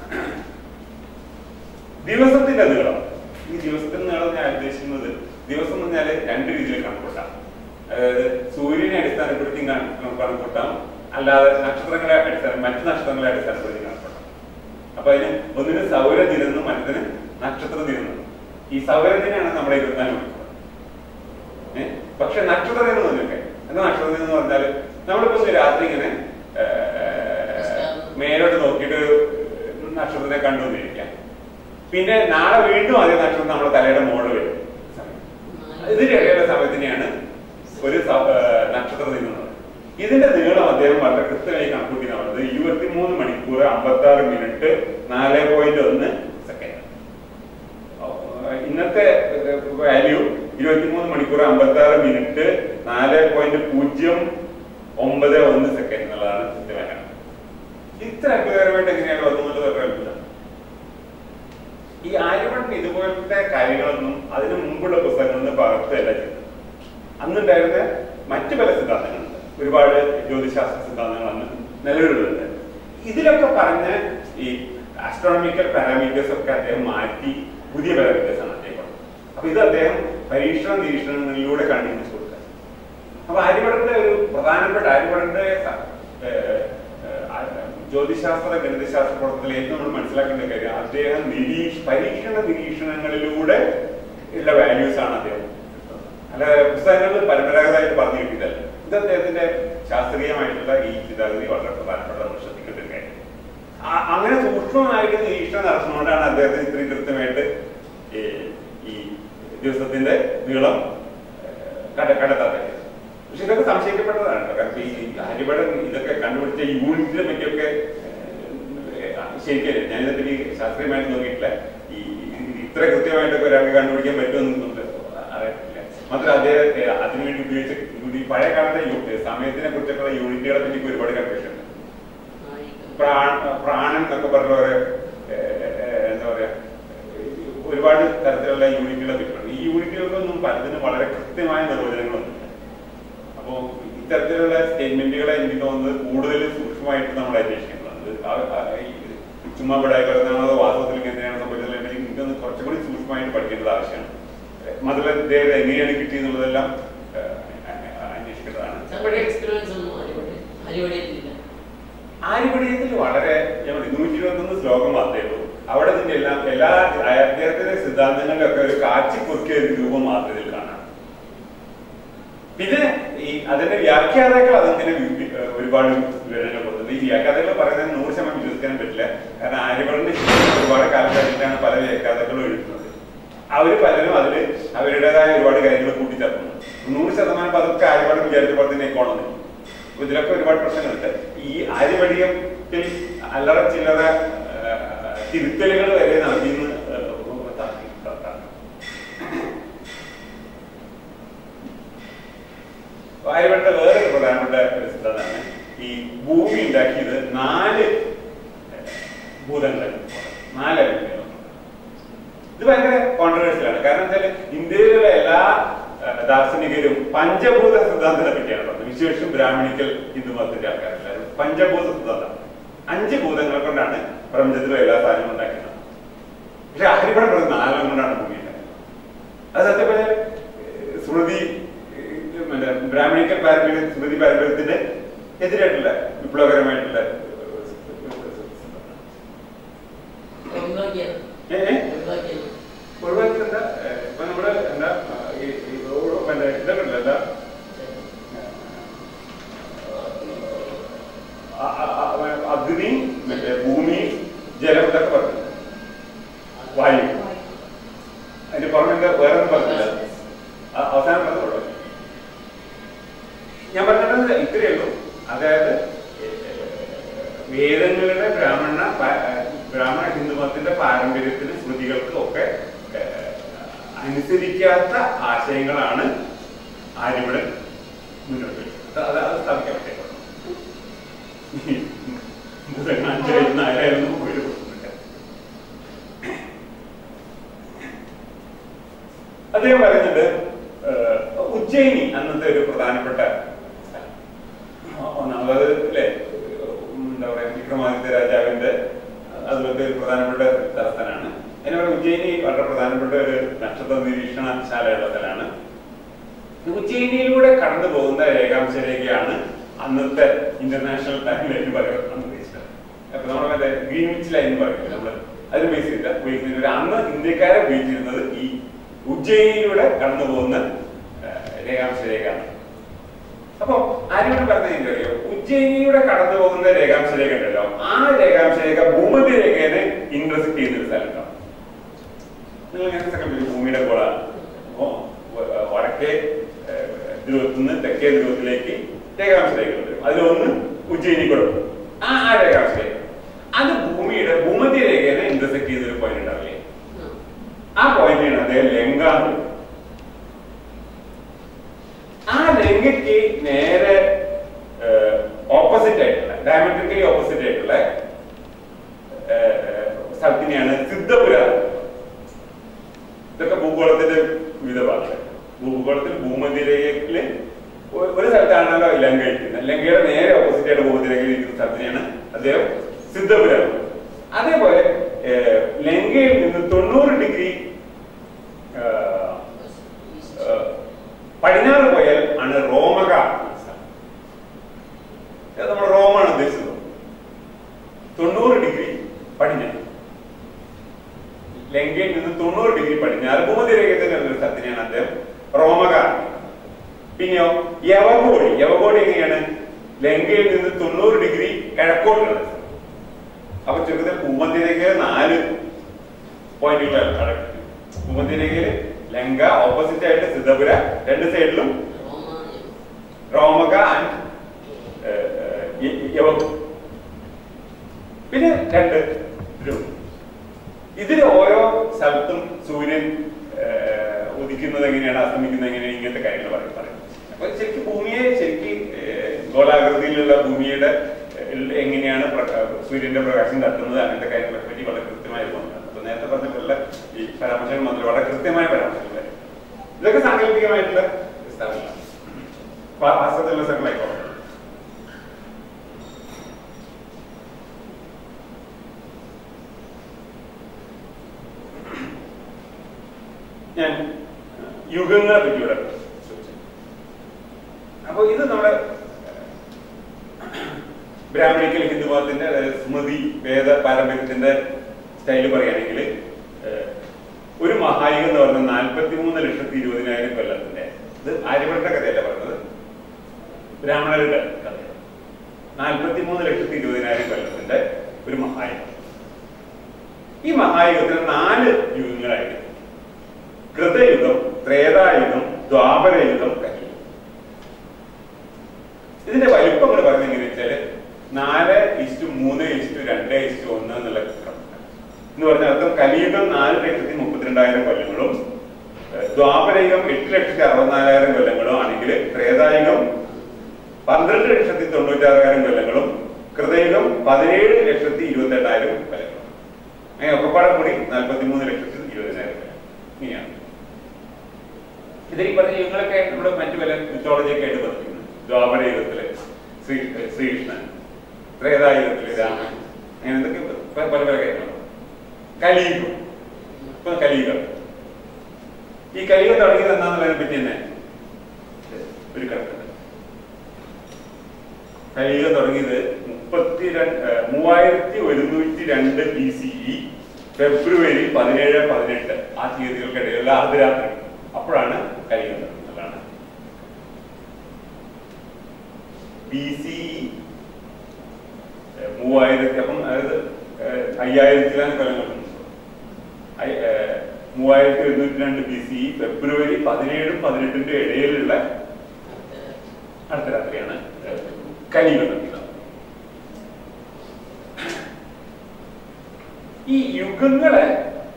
ദിവസത്തിന്റെ നീളം ഈ ദിവസത്തിന്റെ നീളം ഞാൻ ഉദ്ദേശിക്കുന്നത് ദിവസം എന്ന് പറഞ്ഞാൽ രണ്ട് രീതിയിൽ കണക്കൂട്ടാം അതായത് സൂര്യനെ അടിസ്ഥാനപ്പെടുത്തി കണ- കണക്കൂട്ടാം അല്ലാതെ നക്ഷത്രങ്ങളെ അടിസ്ഥാനം മറ്റു നക്ഷത്രങ്ങളെ അടിസ്ഥാനപ്പെടുത്തി കണക്കൂട്ടാം അപ്പൊ അതിന് ഒന്നിന് സൗരദിനം എന്നും മറ്റതിന് നക്ഷത്ര ദിനം എന്നും. ഈ സൗരദിനാണ് നമ്മുടെ ഇരുപത്തിനാല് മണിക്കൂർ ഏഹ്? പക്ഷെ നക്ഷത്ര ദിനം എന്നൊക്കെ എന്താ നക്ഷത്ര ദിനം എന്ന് പറഞ്ഞാൽ നമ്മളിപ്പോ ഒരു രാത്രി ഇങ്ങനെ ഏഹ്, മേലോട്ട് നോക്കിയിട്ട് ഒരു നക്ഷത്രത്തെ കണ്ടുകൊണ്ടിരിക്കാം പിന്നെ നാളെ വീണ്ടും അതേ നക്ഷത്രം നമ്മുടെ തലയുടെ മോള് വരും ഇതിന്റെ ഇടയിലുള്ള സമയത്തിനെയാണ് ഒരു സ- ഏഹ് നക്ഷത്ര ദിനം എന്ന് പറയുന്നത്. ഇതിന്റെ നീളം അദ്ദേഹം വളരെ കൃത്യമായി കണക്കൂട്ടി പറഞ്ഞത് ഇരുപത്തിമൂന്ന് മണിക്കൂർ അമ്പത്തി ആറ് മിനിറ്റ് നാല് പോയിന്റ് ഒന്ന് സെക്കൻഡ് ഇന്നത്തെ വാല്യൂ ഇരുപത്തിമൂന്ന് മണിക്കൂർ അമ്പത്തി ആറ് മിനിറ്റ് നാല് പോയിന്റ് പൂജ്യം ഒമ്പത് ഒന്ന് സെക്കൻഡ് എന്നുള്ളതാണ് കൃത്യമായ കണക്ക്. ഇത്ര അത്ഭുതകരമായിട്ട് എങ്ങനെയാണ് വന്നുള്ളത് ഒരു അത്ഭുതം ഈ ആര്യഭട്ടൻ ഇതുപോലത്തെ കാര്യങ്ങളൊന്നും അതിനു മുമ്പുള്ള പുസ്തകങ്ങളിൽ പകർത്തല്ല ചെയ്തത് അന്നുണ്ടായിരുന്ന മറ്റു പല സിദ്ധാന്തങ്ങളുണ്ട് ഒരുപാട് ജ്യോതിശാസ്ത്ര സിദ്ധാന്തങ്ങൾ അന്ന് നിലവിലുണ്ട് ഇതിലൊക്കെ പറഞ്ഞ ഈ ആസ്ട്രോണമിക്കൽ പാരാമീറ്റേഴ്സ് ഒക്കെ അദ്ദേഹം മാറ്റി പുതിയ പാരാമീറ്റേഴ്സ് ആണ് അദ്ദേഹം പറഞ്ഞത്. അപ്പൊ ഇത് അദ്ദേഹം പരീക്ഷണ നിരീക്ഷണങ്ങളിലൂടെ കണ്ടുപിടിച്ചു കൊടുക്കുക അപ്പൊ ആര്യഭടന്റെ ഒരു പ്രധാനപ്പെട്ട ആര്യഭടന്റെ സ- ഏഹ് ഏഹ് ആ- ജ്യോതിശാസ്ത്ര ഗണിതശാസ്ത്ര പ്രവർത്തനത്തിൽ ഏറ്റവും നമ്മൾ മനസ്സിലാക്കേണ്ട കാര്യം അദ്ദേഹം നിരീക്ഷ പരീക്ഷണ നിരീക്ഷണങ്ങളിലൂടെ ഉള്ള വാല്യൂസ് ആണ് അദ്ദേഹം അല്ലാതെ പുസ്തകങ്ങളിൽ പരമ്പരാഗതമായിട്ട് പറഞ്ഞു കിട്ടിയതല്ല ഇത് അദ്ദേഹത്തിന്റെ ശാസ്ത്രീയമായിട്ടുള്ള ഈ ചിന്താഗതി വളരെ പ്രധാനപ്പെട്ട നമ്മൾ ശ്രദ്ധിക്കേണ്ട ഒരു കാര്യം ആ- അങ്ങനെ സൂക്ഷ്മമായിട്ട് നിരീക്ഷണം നടത്തുന്നതുകൊണ്ടാണ് അദ്ദേഹത്തിന് ഇത്രയും കൃത്യമായിട്ട് ഈ ഈ ദിവസത്തിന്റെ നീളം ഏഹ്, കണ്ട കണ്ടെത്താൻ പറ്റിയത് പക്ഷെ ഇതൊക്കെ സംശയിക്കപ്പെട്ടതാണ് കേട്ടോ. കാരണം ഈ അരിപടം ഇതൊക്കെ കണ്ടുപിടിച്ച യൂണിറ്റിനെ പറ്റിയൊക്കെ ഏഹ്, ശരിക്കും ഞാനിതിനെപ്പറ്റി ശാസ്ത്രീയമായിട്ട് നോക്കിയിട്ടില്ല ഈ ഈ- ഇത്ര കൃത്യമായിട്ടൊക്കെ ഒരാൾക്ക് കണ്ടുപിടിക്കാൻ പറ്റുമെന്ന് നമുക്ക് അറിയത്തില്ല മാത്രം അദ്ദേഹം ഏഹ്, അതിനുവേണ്ടി ഉപയോഗിച്ച യൂണി പഴയ കാലത്തെ യു- സമയത്തിനെ കുറിച്ചൊക്കെയുള്ള യൂണിറ്റുകളെ പറ്റി ഇപ്പൊ ഒരുപാട് കൺഫ്യൂഷൻ ഉണ്ട് പ്രാണ പ്രാണൻ എന്നൊക്കെ പറഞ്ഞ ഒരു ഏഹ്, ഏഹ്, എന്താ പറയാ ഏഹ്, ഒരുപാട് തരത്തിലുള്ള യൂണിറ്റുകളെ പറ്റിയിട്ടുണ്ട് ഈ യൂണിറ്റുകൾക്കൊന്നും പലതിനും വളരെ കൃത്യമായ നിർവചനങ്ങളൊന്നുമില്ല അപ്പോ ഇത്തരത്തിലുള്ള സ്റ്റേറ്റ്മെന്റുകളെ എനിക്ക് തോന്നുന്നത് കൂടുതൽ സൂക്ഷ്മമായിട്ട് നമ്മൾ അന്വേഷിക്കേണ്ടത് ആ- ആ- ഈ ചുമ്മാ ഇവിടെ കിടന്നാണോ വാസ്തവത്തിൽ എങ്ങനെയാണ് സംഭവിച്ചത് അല്ലെങ്കിൽ എനിക്കൊന്ന് കുറച്ചും കൂടി സൂക്ഷ്മമായിട്ട് പഠിക്കേണ്ടത് ആവശ്യമാണ് മാത്രമല്ല ഇദ്ദേഹം എങ്ങനെയാണ് കിട്ടിയെന്നുള്ളതെല്ലാം ഏഹ്, അന്വേഷിക്കേണ്ടതാണ് നമ്മുടെ എക്സ്പീരിയൻസ് ഒന്നും അടിപൊളി അടിപൊളിയിട്ടില്ല ആര്യപടിയത്തിൽ വളരെ ഞാൻ പറഞ്ഞു, നൂറ്റി ഇരുപത്തൊന്ന് ശ്ലോകം മാത്രമേ ഉള്ളൂ അവിടെ ഇതിന്റെ എല്ലാം എല്ലാ അദ്ദേഹത്തിന്റെ സിദ്ധാന്തങ്ങളിലൊക്കെ ഒരു കാച്ചി കുറുക്കിയ ഒരു രൂപം മാത്രമേ ഇതിൽ കാണാം പിന്നെ ഈ അതിന്റെ വ്യാഖ്യാതാക്കൾ അതിങ്ങനെ വി- വി- ഏഹ് ഒരുപാട് വിവരങ്ങൾ കൊടുത്തിട്ടുണ്ട് ഈ കഥകൾ പറയുന്നത് നൂറ് ശതമാനം വിശ്വസിക്കാനും പറ്റില്ല കാരണം ആര്യഭടന്റെ ഒരുപാട് കാലം കഴിഞ്ഞിട്ടാണ് പല കഥകളും എഴുതുന്നത് അവര് പലരും അതിൽ അവരുടേതായ ഒരുപാട് കാര്യങ്ങൾ കൂട്ടിച്ചേർക്കുന്നു നൂറ് ശതമാനം ഇപ്പൊ അതൊക്കെ ആര്യഭടൻ വിചാരിച്ച പോലെ തന്നെ കോണമെന്ന് അപ്പൊ ഇതിലൊക്കെ ഒരുപാട് പ്രശ്നങ്ങളുണ്ട് ഈ ആര്യവടിയത്തിൽ അല്ലറ ചില്ലറ ആ, തിരുത്തലുകൾ വരെ നടത്തിയെന്ന് ആര്യവട്ട വേറെ ഒരു പ്രധാനപ്പെട്ട ഒരു സിദ്ധാന്തമാണ് ഈ ഭൂമി ഉണ്ടാക്കിയത് നാല് ഭൂതങ്ങൾ നാല് എലമെന്റുകൾ ഇത് ഭയങ്കര കോൺട്രവേഴ്സിയാണ് കാരണം വെച്ചാൽ ഇന്ത്യയിലുള്ള എല്ലാ ആ, ദാർശനികരും പഞ്ചഭൂത സിദ്ധാന്തത്തെ പറ്റിയാണ് പറഞ്ഞത് വിശേഷം ബ്രാഹ്മണിക്കൽ ഹിന്ദു മതത്തിന്റെ ആൾക്കാരെല്ലാവരും പഞ്ചഭൂത സിദ്ധാന്തം അഞ്ച് ഭൂതങ്ങൾ കൊണ്ടാണ് പ്രപഞ്ചത്തിലെ എല്ലാ സാധനവും ഉണ്ടാക്കുന്നത് പക്ഷെ ആര്യപ്പടം പറഞ്ഞത് നാലെണ്ണം കൊണ്ടാണ് ഭൂമി ഉണ്ടാക്കുന്നത് അത് സത്യം പറഞ്ഞാൽ ഏഹ്, സ്മൃതി ഏഹ്, മറ്റേ ബ്രാഹ്മണിക്കൽ പാരമ്പര്യം സ്മൃതി പാരമ്പര്യത്തിന്റെ എതിരായിട്ടുള്ള വിപ്ലവകരമായിട്ടുള്ള ഒഴിവാക്കിയത് ഏഹ്, ഏഹ്, ഒഴിവാക്കിയത് ഒഴിവാക്കിയത് എന്താ ഏഹ്, ഇപ്പൊ നമ്മള് എന്താ ആ, ഈ ഈ ഓ- മറ്റേ ഇതൊക്കെ ഉണ്ടല്ലോ, എന്താ ആ, ആ, ആ, അഗ്നി മറ്റേ ഭൂമി ജലം ഇതൊക്കെ പറഞ്ഞു വായു അതിന്റെ പുറമെ എന്താ വേറെ ഒന്നും പറഞ്ഞില്ല ആ, അവസാനം പറഞ്ഞത് കൊള്ളാം ഞാൻ പറഞ്ഞത് ഇത്രയേ ഉള്ളൂ അതായത് ഏഹ്, വേദങ്ങളുടെ ബ്രാഹ്മണ പ- ബ്രാഹ്മണ ഹിന്ദുമതത്തിന്റെ പാരമ്പര്യത്തിന് സ്മൃതികൾക്കും ഒക്കെ ഏഹ്, അനുസരിക്കാത്ത ആശയങ്ങളാണ് ആര്യവിടെ മുന്നോട്ട് വെച്ചത് അത് അത് സ്ഥാപിക്കാൻ പറ്റിയ ഭൂതങ്ങൾ അഞ്ചായിരുന്നു ആരായിരുന്നു ഒരു പ്രശ്നമില്ല. അദ്ദേഹം പറയുന്നുണ്ട് ഏഹ്, ഉജ്ജയിനി അന്നത്തെ ഒരു പ്രധാനപ്പെട്ട സ്ഥലം. ഒന്നാമത് അല്ലേ എന്താ പറയാ വിക്രമാദിത്യ രാജാവിന്റെ അതുപോലത്തെ ഒരു പ്രധാനപ്പെട്ട തലസ്ഥാനാണ് അതിനെ പറയുക ഉജ്ജയിനി വളരെ പ്രധാനപ്പെട്ട ഒരു നക്ഷത്ര നിരീക്ഷണശാലയുള്ള സ്ഥലമാണ് ഉജ്ജയിനിയിലൂടെ കടന്നു പോകുന്ന രേഖാംശ രേഖയാണ് അന്നത്തെ ഇന്റർനാഷണൽ ടൈം ലൈൻ പറയുന്നത് അന്ന് ഉദ്ദേശിച്ചത് അപ്പൊ നമ്മൾ മറ്റേ ഗ്രീൻവിച്ച് ലൈൻ പറയില്ല നമ്മള് അതിന് ബേസ് ചെയ്തില്ല ബേസ് ചെയ്തിട്ട് അന്ന് ഇന്ത്യക്കാരെ ഉപയോഗിച്ചിരുന്നത് ഈ ഉജ്ജയിനിയിലൂടെ കടന്നു പോകുന്ന ആ, രേഖാംശ രേഖയാണ് അപ്പൊ ആരോട് പറഞ്ഞതിന്റെ അറിയോ ഉജ്ജയിനിയുടെ കടന്നു പോകുന്ന രേഖാംശ രേഖ ഉണ്ടല്ലോ ആ രേഖാംശ രേഖ ഭൂമധ്യ രേഖയെ ഇന്റർസെക്ട് ചെയ്യുന്ന ഒരു സ്ഥലം ഉണ്ടാവും നിങ്ങൾ ഇങ്ങനെ സെക്കൻഡ് ഭൂമിയുടെ കോളാണ് അപ്പോ വ- വടക്കേ ഏഹ്, ധ്രുവത്തിൽ നിന്ന് തെക്കേ ധ്രുവത്തിലേക്ക് രേഖാംശ രേഖകൾ വരും അതിലൊന്ന് ഉജ്ജയിനി കൊടുക്കും ആ ആ രേഖാംശ രേഖ അത് ഭൂമിയുടെ ഭൂമധ്യ രേഖയെ ഇന്റർസെക്ട് ചെയ്ത ഒരു പോയിന്റ് ഉണ്ടാവില്ലേ ആ പോയിന്റാണ് അദ്ദേഹം ലങ്ക എന്ന് വിളിക്കുന്നത്. ആ ലങ്കയ്ക്ക് നേരെ ഓപ്പോസിറ്റ് ആയിട്ടുള്ള ഡയമെട്രിക്കലി ഓപ്പോസിറ്റ് ആയിട്ടുള്ള ഏഹ്, സ്ഥലത്തിനെയാണ് സിദ്ധപുര എന്ന് പറയുന്നത്. ഇതൊക്കെ ഭൂഗോളത്തിന്റെ വിവിധ ഭാഗങ്ങൾ ഭൂഗോളത്തിൽ ഭൂമധ്യരേഖയില് ഒ- ഒരു സ്ഥലത്താണല്ലോ ലങ്ക ഇരിക്കുന്നത് ലങ്കയുടെ നേരെ ഓപ്പോസിറ്റ് ആയിട്ട് ഭൂമധ്യരേഖയിൽ ഇരിക്കുന്ന സ്ഥലത്തിനെയാണ് അദ്ദേഹം സിദ്ധപുര എന്ന് പറയുന്നത്. അതേപോലെ ഏഹ്, ലങ്കയിൽ നിന്ന് തൊണ്ണൂറ് ഡിഗ്രി ഏഹ്, ഏഹ്, പടിഞ്ഞാറ് പോയാൽ ആണ് റോമക എന്ന സ്ഥലം. ഇത് നമ്മൾ റോമാണ് ഉദ്ദേശിച്ചത് തൊണ്ണൂറ് ഡിഗ്രി പടിഞ്ഞാറ് ലങ്കയിൽ നിന്ന് തൊണ്ണൂറ് ഡിഗ്രി പടിഞ്ഞാറ് ഭൂമധ്യരേഖത്തിൽ വരുന്ന സ്ഥലത്തിനെയാണ് അദ്ദേഹം റോമക പിന്നെയോ യവകോടി യവകോടി എങ്ങനെയാണ് ലങ്കയിൽ നിന്ന് തൊണ്ണൂറ് ഡിഗ്രി കിഴക്കോട്ടുള്ള സ്ഥലം അപ്പൊ ചുരുക്കത്തിൽ ഭൂമധ്യരേഖയിൽ നാല് പോയിന്റുകൾ അടക്കുന്നത് ഭൂമധ്യരേഖയിൽ ലങ്ക ഓപ്പോസിറ്റ് ആയിട്ട് സിദ്ധപുര രണ്ട് സൈഡിലും റോമക ആൻഡ് യവകു പിന്നെ രണ്ട് ധ്രുവം ഇതിൽ ഓരോ സ്ഥലത്തും സൂര്യൻ ഏഹ്, ഉദിക്കുന്നത് എങ്ങനെയാണ് അസ്തമിക്കുന്നത് എങ്ങനെയാണ് ഇങ്ങനത്തെ കാര്യങ്ങൾ പറയും പറയും അപ്പൊ ശരിക്കും ഭൂമിയെ ശരിക്കും ഏഹ്, ഗോളാകൃതിയിലുള്ള ഭൂമിയുടെ ഏഹ്, എങ്ങനെയാണ് പ്രക- സൂര്യന്റെ പ്രകാശം തട്ടുന്നത് അങ്ങനത്തെ കാര്യങ്ങളെ പറ്റി വളരെ കൃത്യമായ തോന്നുന്നത് അപ്പൊ നേരത്തെ പറഞ്ഞിട്ടുള്ള ഈ പരാമർശങ്ങൾ മാത്രം വളരെ കൃത്യമായ പരാമർശങ്ങൾ ഇതൊക്കെ സാങ്കല്പികമായിട്ടുള്ള സ്ഥലങ്ങളാണ് വാ- വാസ്തവത്തിലുള്ള സ്ഥലങ്ങളായിക്കോട്ടെ ഞാൻ യുഗങ്ങളെ പറ്റി ഇവിടെ ചോദിച്ചു അപ്പൊ ഇത് നമ്മുടെ ബ്രാഹ്മണിക്കൽ ഹിന്ദുമതത്തിന്റെ അതായത് സ്മൃതി വേദ പാരമ്പര്യത്തിന്റെ സ്റ്റൈല് പറയുകയാണെങ്കിൽ ഏഹ്, ഒരു മഹായുഗം എന്ന് പറയുന്നത് നാൽപ്പത്തി മൂന്ന് ലക്ഷത്തി ഇരുപതിനായിരം കൊല്ലത്തിന്റെ ഇത് ആര്യഭട്ട കഥയല്ല പറയുന്നത് ബ്രാഹ്മണരുടെ കഥയാണ് നാൽപ്പത്തി മൂന്ന് ലക്ഷത്തി ഇരുപതിനായിരം കൊല്ലത്തിന്റെ ഒരു മഹായുഗം ഈ മഹായുഗത്തിന് നാല് യുഗങ്ങളായിട്ട് കൃതയുഗം ത്രേതായുഗം ദ്വാപരയുഗം കലിയുഗം ഇതിന്റെ വലിപ്പങ്ങൾ പറയുന്നത് എങ്ങനെ വെച്ചാല് നാല് ഇസ്റ്റു മൂന്ന് ഇസ്റ്റു രണ്ട് ഇസ്റ്റു ഒന്ന് എന്നുള്ള ക്രമം എന്ന് പറഞ്ഞാൽ അർത്ഥം കലിയുഗം നാല് ലക്ഷത്തി മുപ്പത്തിരണ്ടായിരം കൊല്ലങ്ങളും ഏഹ് ദ്വാപരയുഗം എട്ട് ലക്ഷത്തി അറുപത്തിനാലായിരം കൊല്ലങ്ങളും ആണെങ്കിൽ ത്രേതായുഗം പന്ത്രണ്ട് ലക്ഷത്തി തൊണ്ണൂറ്റാറായിരം കൊല്ലങ്ങളും കൃതയുഗം പതിനേഴ് ലക്ഷത്തി ഇരുപത്തി എട്ടായിരം കൊല്ലങ്ങളും അങ്ങനെ ഒക്കെപ്പാടെ കൂടി നാൽപ്പത്തി മൂന്ന് ലക്ഷത്തി ഇരുപതിനായിരം കൊല്ലം ഇങ്ങനെയാണ് ഇത് ഈ പറഞ്ഞ യുഗങ്ങളൊക്കെ നമ്മൾ മറ്റു പല മിത്തോളജിയൊക്കെ ആയിട്ട് പഠിക്കുന്നു ദ്വാപര യുഗത്തില് ശ്രീ ശ്രീകൃഷ്ണൻ ത്രേതായുഗത്തില് രാമൻ അങ്ങനെ എന്തൊക്കെ പ- പല പല കാര്യങ്ങളും കലിയുഗം ഇപ്പൊ കലിയുഗം ഈ കലിയുഗം തുടങ്ങിയത് എന്താന്നുള്ളതിനെ പറ്റി തന്നെ ഒരു കണക്കുണ്ട് കലിയുഗം തുടങ്ങിയത് മുപ്പത്തി രണ്ട് മൂവായിരത്തി ഒരുന്നൂറ്റി രണ്ട് ബി സി ഇ ഫെബ്രുവരി പതിനേഴ് പതിനെട്ട് ആ തീയതികൾക്കിടയിലുള്ള അർദ്ധരാത്രി അപ്പോഴാണ് കലിയുഗം തുടങ്ങുന്നതാണ് ബി സി മൂവായിരത്തി അപ്പം അതായത് ഏഹ്, അയ്യായിരത്തിലാണ് കൊല്ലങ്ങൾ മുമ്പ്. അയ്- ഏഹ്, മൂവായിരത്തി ഒരുന്നൂറ്റി രണ്ട് ബി സി ഫെബ്രുവരി പതിനേഴും പതിനെട്ടിന്റെ ഇടയിലുള്ള അർദ്ധരാത്രിയാണ് ഏഹ്, കലിയുഗം തുടങ്ങിയത് ഈ യുഗങ്ങളെ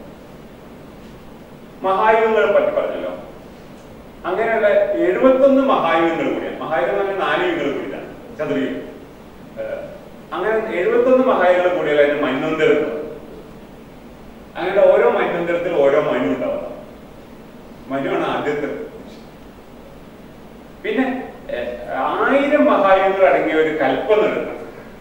മഹായുഗങ്ങളെ പറ്റി പറഞ്ഞല്ലോ അങ്ങനെയുള്ള എഴുപത്തൊന്ന് മഹായുഗങ്ങൾ കൂടിയാണ് മഹായുഗം എന്ന് പറഞ്ഞാൽ നാല് യുഗങ്ങൾ കൂടിയാണ് ചതുർയുഗം ഏഹ് അങ്ങനെ എഴുപത്തൊന്ന് മഹായുഗങ്ങൾ കൂടിയാൽ അതിന് മന്വന്തരം ഉണ്ടാവും. അങ്ങനെ ഓരോ മന്വന്തരത്തിൽ ഓരോ മനു ഉണ്ടാവുക മനുവാണ് ആദ്യത്തെ മനുഷ്യൻ. പിന്നെ ഏഹ്, ആയിരം മഹായുഗങ്ങൾ അടങ്ങിയ ഒരു കൽപ്പം നടക്കണം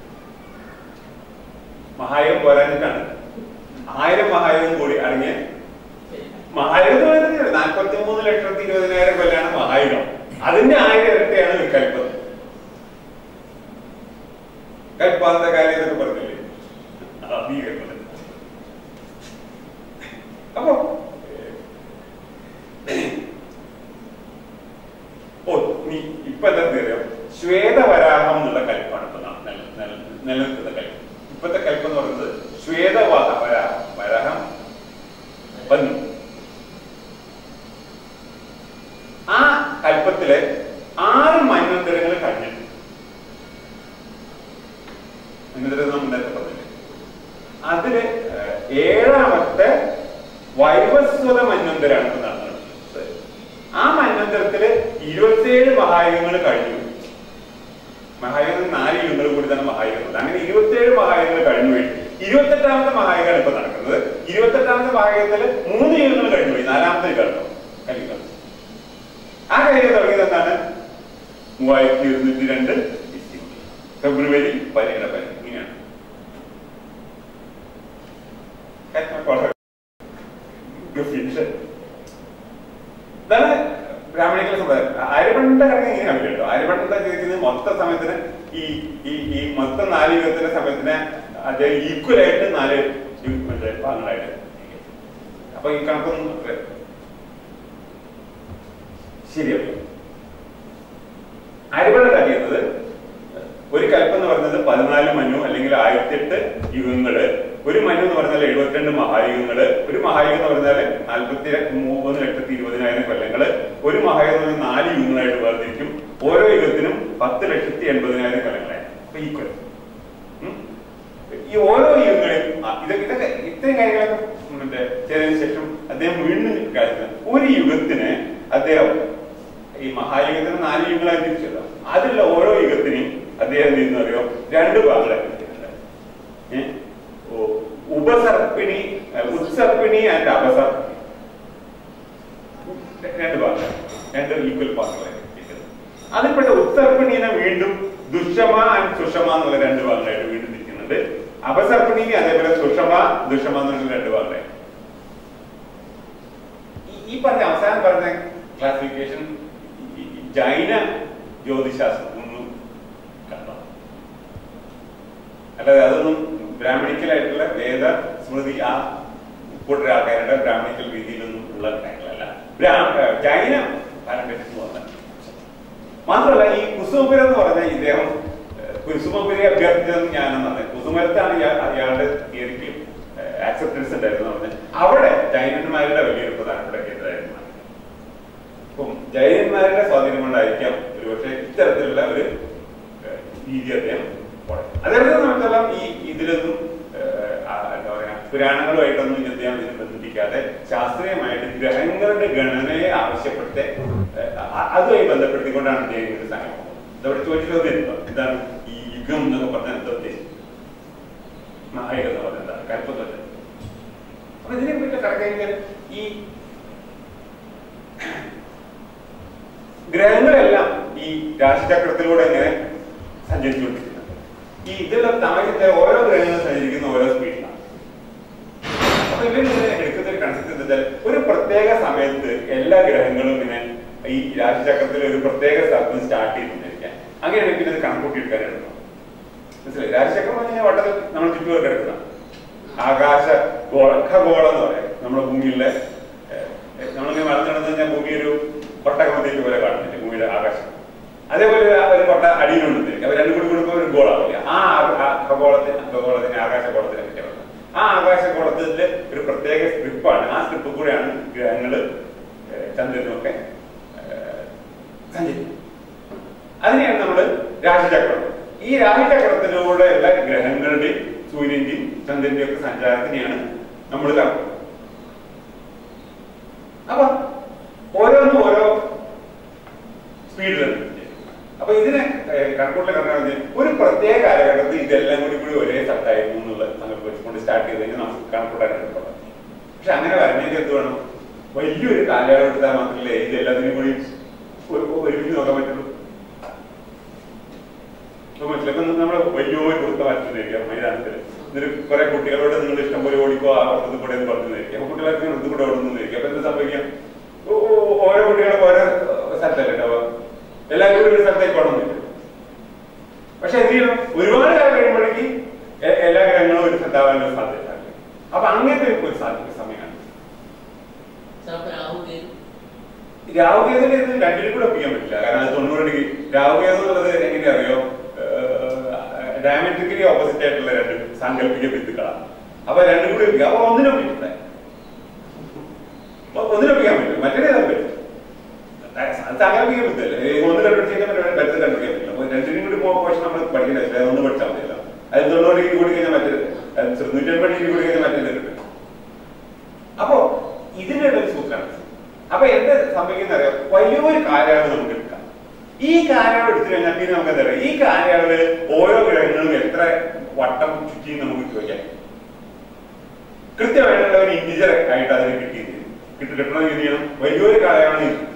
മഹായുഗം പോരാഞ്ഞിട്ടാണ് ആയിരം മഹായുഗം കൂടി അടങ്ങിയ മഹായുഗം നാൽപ്പത്തി മൂന്ന് ലക്ഷത്തി ഇരുപതിനായിരം കൊല്ലാണ് മഹായുഗം അതിന്റെ ആയിരം ഇരട്ടിയാണ് ഒരു കൽപ്പം കൽപ്പാന്ത കാര്യം എന്നൊക്കെ പറഞ്ഞില്ലേ അതാ ഈ കൽപ്പം അപ്പോ ഏഹ്, ഓ നീ ഇപ്പൊ എന്താ അറിയാം ശ്വേതവരാഹം എന്നുള്ള കൽപ്പാണ് ഇപ്പൊ ന- നില- നില- നിലനിൽക്കുന്ന കൽപ്പം ഇപ്പത്തെ കൽപ്പം എന്ന് പറയുന്നത് ശ്വേതവാഹ വരാഹം വരാഹം വന്നു ആ കൽപ്പത്തിലെ ആറ് മന്വന്തരങ്ങൾ കഴിഞ്ഞു മന്വന്തരം നമ്മൾ നേരത്തെ പറഞ്ഞില്ലേ അതില് ഏഹ്, ഏഴാമത്തെ വൈവസ്വത മന്വന്തരാണ് ഇപ്പൊ നടന്നത് ആ മന്വന്തരത്തില് ഇരുപത്തിയേഴ് മഹായുഗങ്ങൾ കഴിഞ്ഞു മഹായുഗം നാല് യുഗങ്ങൾ കൂടി തന്നെ മഹായുഗം അങ്ങനെ ഇരുപത്തിയേഴ് മഹായുഗങ്ങൾ കഴിഞ്ഞു പോയി ഇരുപത്തെട്ടാമത്തെ മഹായുഗമാണ് ഇപ്പൊ നടക്കുന്നത് ഇരുപത്തെട്ടാമത്തെ മഹായുഗത്തില് മൂന്ന് യുഗങ്ങൾ കഴിഞ്ഞു പോയി നാലാമത്തെ യുഗം കലിയുഗം ആ കാര്യം തുടങ്ങിയത് എന്താണ് മൂവായിരത്തി ഇരുന്നൂറ്റി രണ്ട് ഫെബ്രുവരി പതിനേഴ് പതിനെട്ട് ഇങ്ങനെയാണ് വളരെ ഗംഭീര. ഇതാണ് ബ്രാഹ്മണികളുടെ സമ്പ്രദായം ആര്യഭട്ടന്റെ കണക്ക് ഇങ്ങനെയാണ് കേട്ടോ ആര്യഭട്ടൻ എന്താ ചോദിക്കുന്നത് മൊത്ത സമയത്തിന് ഈ ഈ ഈ മൊത്തം നാല് യുഗത്തിന്റെ സമയത്തിന് അദ്ദേഹം ഈക്വൽ ആയിട്ട് നാല് യു- മറ്റേ ഭാഗങ്ങളായിട്ട് അപ്പൊ ഈ കണക്കൊന്നും അത്ര ശരിയല്ല ആര്യഭട്ടൻ അറിയുന്നത് ഒരു കൽപ്പം എന്ന് പറയുന്നത് പതിനാല് മനു അല്ലെങ്കിൽ ആയിരത്തി എട്ട് യുഗങ്ങള് ഒരു മനു എന്ന് പറഞ്ഞാൽ എഴുപത്തിരണ്ട് മഹായുഗങ്ങള് ഒരു മഹായുഗം എന്ന് പറഞ്ഞാൽ നാൽപ്പത്തി മൂന്ന് ലക്ഷത്തി ഇരുപതിനായിരം കൊല്ലങ്ങള് ഒരു മഹായുഗം എന്ന് പറഞ്ഞാൽ നാല് യുഗങ്ങളായിട്ട് വേർതിരിക്കും ഓരോ യുഗത്തിനും പത്ത് ലക്ഷത്തി എൺപതിനായിരം കൊല്ലങ്ങളായി അപ്പൊ ഈക്വൽ ഉം. ഈ ഓരോ യുഗങ്ങളെയും ആ, ഇതൊക്കെ ഇതൊക്കെ ഇത്രയും കാര്യങ്ങളൊക്കെ മറ്റേ ചെയ്തതിനു ശേഷം അദ്ദേഹം വീണ്ടും കാണിക്കുന്നത് ഒരു യുഗത്തിന് അദ്ദേഹം ഈ മഹായുഗത്തിന് നാല് യുഗങ്ങളായി തിരിച്ചല്ലോ അതിലുള്ള ഓരോ യുഗത്തിനെയും അദ്ദേഹം എന്ത് ചെയ്യുന്നു അറിയോ രണ്ട് ഭാഗങ്ങളായി തിരിച്ചിട്ടുണ്ട് ഏ? ഓ, ഉപസർപ്പിണി അഹ് ഉത്സർപ്പിണി ആൻഡ് അപസർപ്പിണി രണ്ട് ഭാഗങ്ങൾ രണ്ട് ഈക്വൽ ഭാഗങ്ങളായി തിരിച്ചിട്ടുണ്ട് അതിൽപ്പെട്ട ഉത്സർപ്പിണീനെ വീണ്ടും ദുഷമ ആൻഡ് സുഷമ എന്നുള്ള രണ്ട് ഭാഗങ്ങളായിട്ട് വീണ്ടും തിരിക്കുന്നുണ്ട് അപസർപ്പിണീനെ അതേപോലെ സുഷമ ദുഷമ എന്നുള്ള രണ്ട് ഭാഗങ്ങളായി ഈ- ഈ പറഞ്ഞ അവസാനം പറഞ്ഞ ക്ലാസിഫിക്കേഷൻ ജൈന ജ്യോതിശാസ്ത്രം ഒന്നും കണ്ടോ അല്ലാതെ അതൊന്നും ബ്രാഹ്മണിക്കലായിട്ടുള്ള വേദ സ്മൃതി ആ കൂട്ടര ആൾക്കാരുടെ ബ്രാഹ്മണിക്കൽ രീതിയിലൊന്നും ഉള്ള കാര്യങ്ങളല്ല ബ്രാഹ്മ ജൈന പാരമ്പര്യത്തിൽ വന്ന മാത്രമല്ല ഈ കുസുമപുരം എന്ന് പറഞ്ഞ ഇദ്ദേഹം ഏഹ്, കുസുമപുരി അഭ്യർത്ഥിച്ചത് ഞാനെന്നാണ് കുസുമരത്താണ് ഇയാൾ- അയാളുടെ തിയറിക്ക് ആക്സെപ്റ്റൻസ് ഉണ്ടായിരുന്നു പറഞ്ഞത് അവിടെ ജൈനന്മാരുടെ വലിയൊരു പ്രധാനപ്പെട്ട കേന്ദ്രമായിരുന്നു അപ്പം ജൈനന്മാരുടെ സ്വാധീനം കൊണ്ടായിരിക്കാം ഒരുപക്ഷെ ഇത്തരത്തിലുള്ള ഒരു ഏഹ്, രീതി അദ്ദേഹം പോയത്. അദ്ദേഹത്തെ സംബന്ധിച്ചോളം ഈ ഇതിലൊന്നും ഏഹ്, ആ, എന്താ പറയാ പുരാണങ്ങളുമായിട്ടൊന്നും അദ്ദേഹം ഇതിനെ ബന്ധിപ്പിക്കാതെ ശാസ്ത്രീയമായിട്ട് ഗ്രഹങ്ങളുടെ ഗണനയെ ആവശ്യപ്പെട്ട് ഏഹ്, അ- അതുമായി ബന്ധപ്പെടുത്തിക്കൊണ്ടാണ് അദ്ദേഹം ഇങ്ങനെ സാധനം ഇതവിടെ ചോദിച്ച ചോദ്യം ഉണ്ടോ? എന്താണ് ഈ യുഗം എന്നൊക്കെ പറഞ്ഞാൽ എന്താ ഉദ്ദേശിച്ചത് നായക എന്ന് പറഞ്ഞാൽ എന്താണ് കൽപ്പത്തല്ല അപ്പൊ ഇതിനെ പറ്റി കടക്കഴിഞ്ഞാൽ ഈ ഗ്രഹങ്ങളെല്ലാം ഈ രാശിചക്രത്തിലൂടെ ഇങ്ങനെ സഞ്ചരിച്ചുകൊണ്ടിരിക്കുന്നത് ഈ ഇതിലെ താഴത്തെ ഓരോ ഗ്രഹങ്ങളും സഞ്ചരിക്കുന്ന ഓരോ സ്പീഡിലാണ് അപ്പൊ ഇവരിങ്ങനെ എടുക്കുന്ന ഒരു കൺസെപ്റ്റ് എന്താ വെച്ചാൽ ഒരു പ്രത്യേക സമയത്ത് എല്ലാ ഗ്രഹങ്ങളും ഇങ്ങനെ ഈ രാശിചക്രത്തിൽ ഒരു പ്രത്യേക സ്ഥലത്ത് നിന്ന് സ്റ്റാർട്ട് ചെയ്തുകൊണ്ടിരിക്കാൻ അങ്ങനെയാണ് പിന്നെ ഇത് കണക്കൂട്ടി എടുക്കാൻ എടുക്കണം മനസ്സിലായി രാശിചക്രം എന്ന് പറഞ്ഞാൽ വട്ടത്തിൽ നമ്മൾ ചുറ്റും കിടക്കുന്ന ആകാശ ഗോള ഖഗോളം എന്ന് പറയാം നമ്മുടെ ഭൂമിയിലെ ഏഹ്, നമ്മളിങ്ങനെ വളർന്നിടന്ന് കഴിഞ്ഞാൽ ഭൂമി ഒരു കൊട്ടകമത്തേക്ക് പോലെ കാണുന്നില്ല ഭൂമിയുടെ ആകാശം അതേപോലെ ഒരു- ഒരു കൊട്ട അടിയിലുണ്ടെന്നിരിക്കും അപ്പൊ രണ്ടും കൂടി കൊടുക്കുമ്പോൾ ഒരു ഗോളാവില്ല ആ ആ- ആ ഖഗോളത്തിന് ഖഗോളത്തിന് ആകാശഗോളത്തിനെ പറ്റി പറയുന്നത് ആ ആകാശഗോളത്തിൽ ഒരു പ്രത്യേക സ്ട്രിപ്പാണ് ആ സ്ട്രിപ്പ് കൂടെയാണ് ഗ്രഹങ്ങള് ഏഹ്, ചന്ദ്രനും ഒക്കെ ഏഹ്, സഞ്ചരിക്കുന്നത് അതിനെയാണ് നമ്മൾ രാശിചക്രം ഈ രാശിചക്രത്തിലൂടെയുള്ള ഗ്രഹങ്ങളുടെയും സൂര്യന്റെയും ചന്ദ്രന്റെയും ഒക്കെ സഞ്ചാരത്തിനെയാണ് നമ്മൾ കാണുന്നത് അപ്പൊ ഓരോന്നും ഓരോ സ്പീഡിലാണ് അപ്പൊ ഇതിനെ കണക്കൂട്ടിലെ കണക്കാണ് ഒരു പ്രത്യേക കാലഘട്ടത്തിൽ ഇതെല്ലാം കൂടി കൂടി ഒരേ സ്ഥലത്തായിരുന്നു എന്നുള്ള സങ്കല്പം വെച്ചുകൊണ്ട് സ്റ്റാർട്ട് ചെയ്ത് കഴിഞ്ഞാൽ നമുക്ക് കണക്കൂട്ടാൻ എളുപ്പമാണ് പക്ഷെ അങ്ങനെ വരണമെങ്കിൽ എന്ത് വേണം വലിയൊരു കാലയളവ് എടുത്താൽ മാത്രമല്ലേ ഇത് എല്ലാത്തിനും കൂടി ഒരു- ഒരുമിച്ച് നോക്കാൻ പറ്റുള്ളൂ ഇപ്പൊ മനസ്സിലായി ഇപ്പൊ നമ്മള് വലിയൊരു കൊടുത്ത വരച്ചിരിക്കുക മൈതാനത്തിൽ എന്നിട്ട് കുറെ കുട്ടികളോട് നിങ്ങൾ ഇഷ്ടം പോലെ ഓടിക്കോ ആ പുറത്ത് കൂടെ എന്ന് പറഞ്ഞിരിക്കും അപ്പൊ കുട്ടികളൊക്കെ ഇടത്ത് കൂടെ ഓടുന്നിരിക്കും അപ്പൊ എന്ത് സംഭവിക്കാം ഓ- ഓ- ഓരോ കുട്ടികളും ഓരോ സ്ഥലത്തല്ലേ ഉണ്ടാവുക എല്ലാവരും കൂടി ഒരു സ്ഥലത്തേക്ക് പോകണമെന്നില്ല പക്ഷെ എന്ത് ചെയ്യണം ഒരുപാട് കാലം കഴിയുമ്പോഴേക്ക് എ- എല്ലാ ഗ്രഹങ്ങളും ഒരു സ്ഥലത്താവാനുള്ള സാധ്യത അപ്പൊ അങ്ങനത്തെ ഒരു സാധ്യത സമയമാണ് ചിലപ്പോൾ രാഹു കേതു രാവുകേതുവിനെ ഇത് രണ്ടിനും കൂടെ ഒപ്പിക്കാൻ പറ്റില്ല കാരണം അത് തൊണ്ണൂറ് ഡിഗ്രി രാവുകേതു എന്നുള്ളത് എങ്ങനെ അറിയോ ഡയമെട്രിക്കലി ഓപ്പോസിറ്റ് ആയിട്ടുള്ള രണ്ട് സാങ്കല്പിക ബിന്ദുക്കളാണ് അപ്പൊ രണ്ടും കൂടി ഒപ്പിക്കാം അപ്പൊ ഒന്നിനും പറ്റില്ല അപ്പൊ ഒന്നിനും ഒപ്പിക്കാൻ പറ്റില്ല മറ്റേ പറ്റും അത് സാങ്കല്പിക ബുദ്ധല്ലേ ഒന്ന് കണ്ടുപിടിച്ചാൽ മറ്റേ കണ്ടുപിടിക്കാൻ പറ്റില്ല അപ്പൊ രണ്ടിനും കൂടി പോർഷൻ നമ്മൾ പഠിക്കേണ്ട ആവശ്യമില്ല ഒന്ന് പഠിച്ചാൽ മതിയല്ലോ അത് തൊണ്ണൂറ് ഡിഗ്രി കൂടി കഴിഞ്ഞാൽ മറ്റൊരു നൂറ്റമ്പത് ഡിഗ്രി കൂടി കഴിഞ്ഞാൽ മറ്റേ കിട്ടും അപ്പോ ഇതിനുള്ള ഒരു സൂത്രമാണ് അപ്പൊ എന്ത് സംഭവിക്കുന്ന അറിയാം വലിയൊരു കാലയളവ് നമുക്ക് എടുക്കാം ഈ കാലയളവ് എടുത്തു കഴിഞ്ഞാൽ പിന്നെ നമുക്ക് എന്താ പറയുക ഈ കാലയളവിൽ ഓരോ ഗ്രഹങ്ങളും എത്ര വട്ടം ചുറ്റി നമുക്ക് ചോദിക്കാം കൃത്യമായിട്ടുള്ള ഒരു ഇൻഡിജർ ആയിട്ട് അതിന് കിട്ടിയത് കിട്ടി കിട്ടണമെങ്കിൽ എന്ത് ചെയ്യണം വലിയൊരു കാലയളവാണ് ഇത്.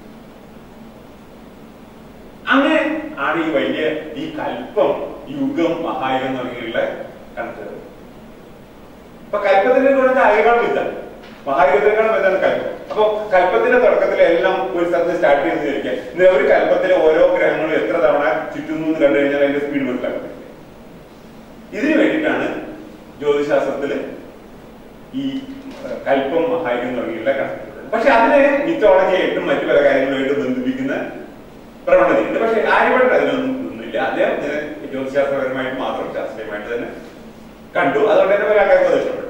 അങ്ങനെ ആണ് ഈ വലിയ ഈ കൽപ്പം യുഗം മഹായുഗം തുടങ്ങിയുള്ള കണക്കുകൾ അപ്പൊ കൽപ്പത്തിന്റെ കൂടെ അയകാളും ഇതാണ് മഹായുഗത്തിനേക്കാളും എന്താണ് കൽപ്പം അപ്പൊ കൽപ്പത്തിന്റെ തുടക്കത്തിൽ എല്ലാം ഒരു സ്ഥലത്ത് സ്റ്റാർട്ട് ചെയ്ത് വിചാരിക്കാം ഇന്ന് ഒരു കൽപ്പത്തിലെ ഓരോ ഗ്രഹങ്ങളും എത്ര തവണ ചുറ്റുന്നു എന്ന് കണ്ടു കഴിഞ്ഞാൽ അതിന്റെ സ്പീഡ് മനസ്സിലാക്കാൻ പറ്റും ഇതിനു വേണ്ടിയിട്ടാണ് ജ്യോതിശാസ്ത്രത്തില് ഈ ഏഹ്, കൽപ്പം മഹായുഗം തുടങ്ങിയുള്ള കണക്കുകൾ പക്ഷെ അതിനെ മിത്തോളജിയായിട്ടും മറ്റു പല കാര്യങ്ങളുമായിട്ട് ബന്ധിപ്പിക്കുന്ന പ്രവണതയുണ്ട് പക്ഷെ ആര്യഭട്ടൻ അതിനൊന്നും ഒന്നുമില്ല അദ്ദേഹം ഇതിനെ ജ്യോതിശാസ്ത്രപരമായിട്ട് മാത്രം ശാസ്ത്രീയമായിട്ട് തന്നെ കണ്ടു അതുകൊണ്ട് തന്നെ പല ആൾക്കാർക്കും അത് ഇഷ്ടപ്പെട്ടു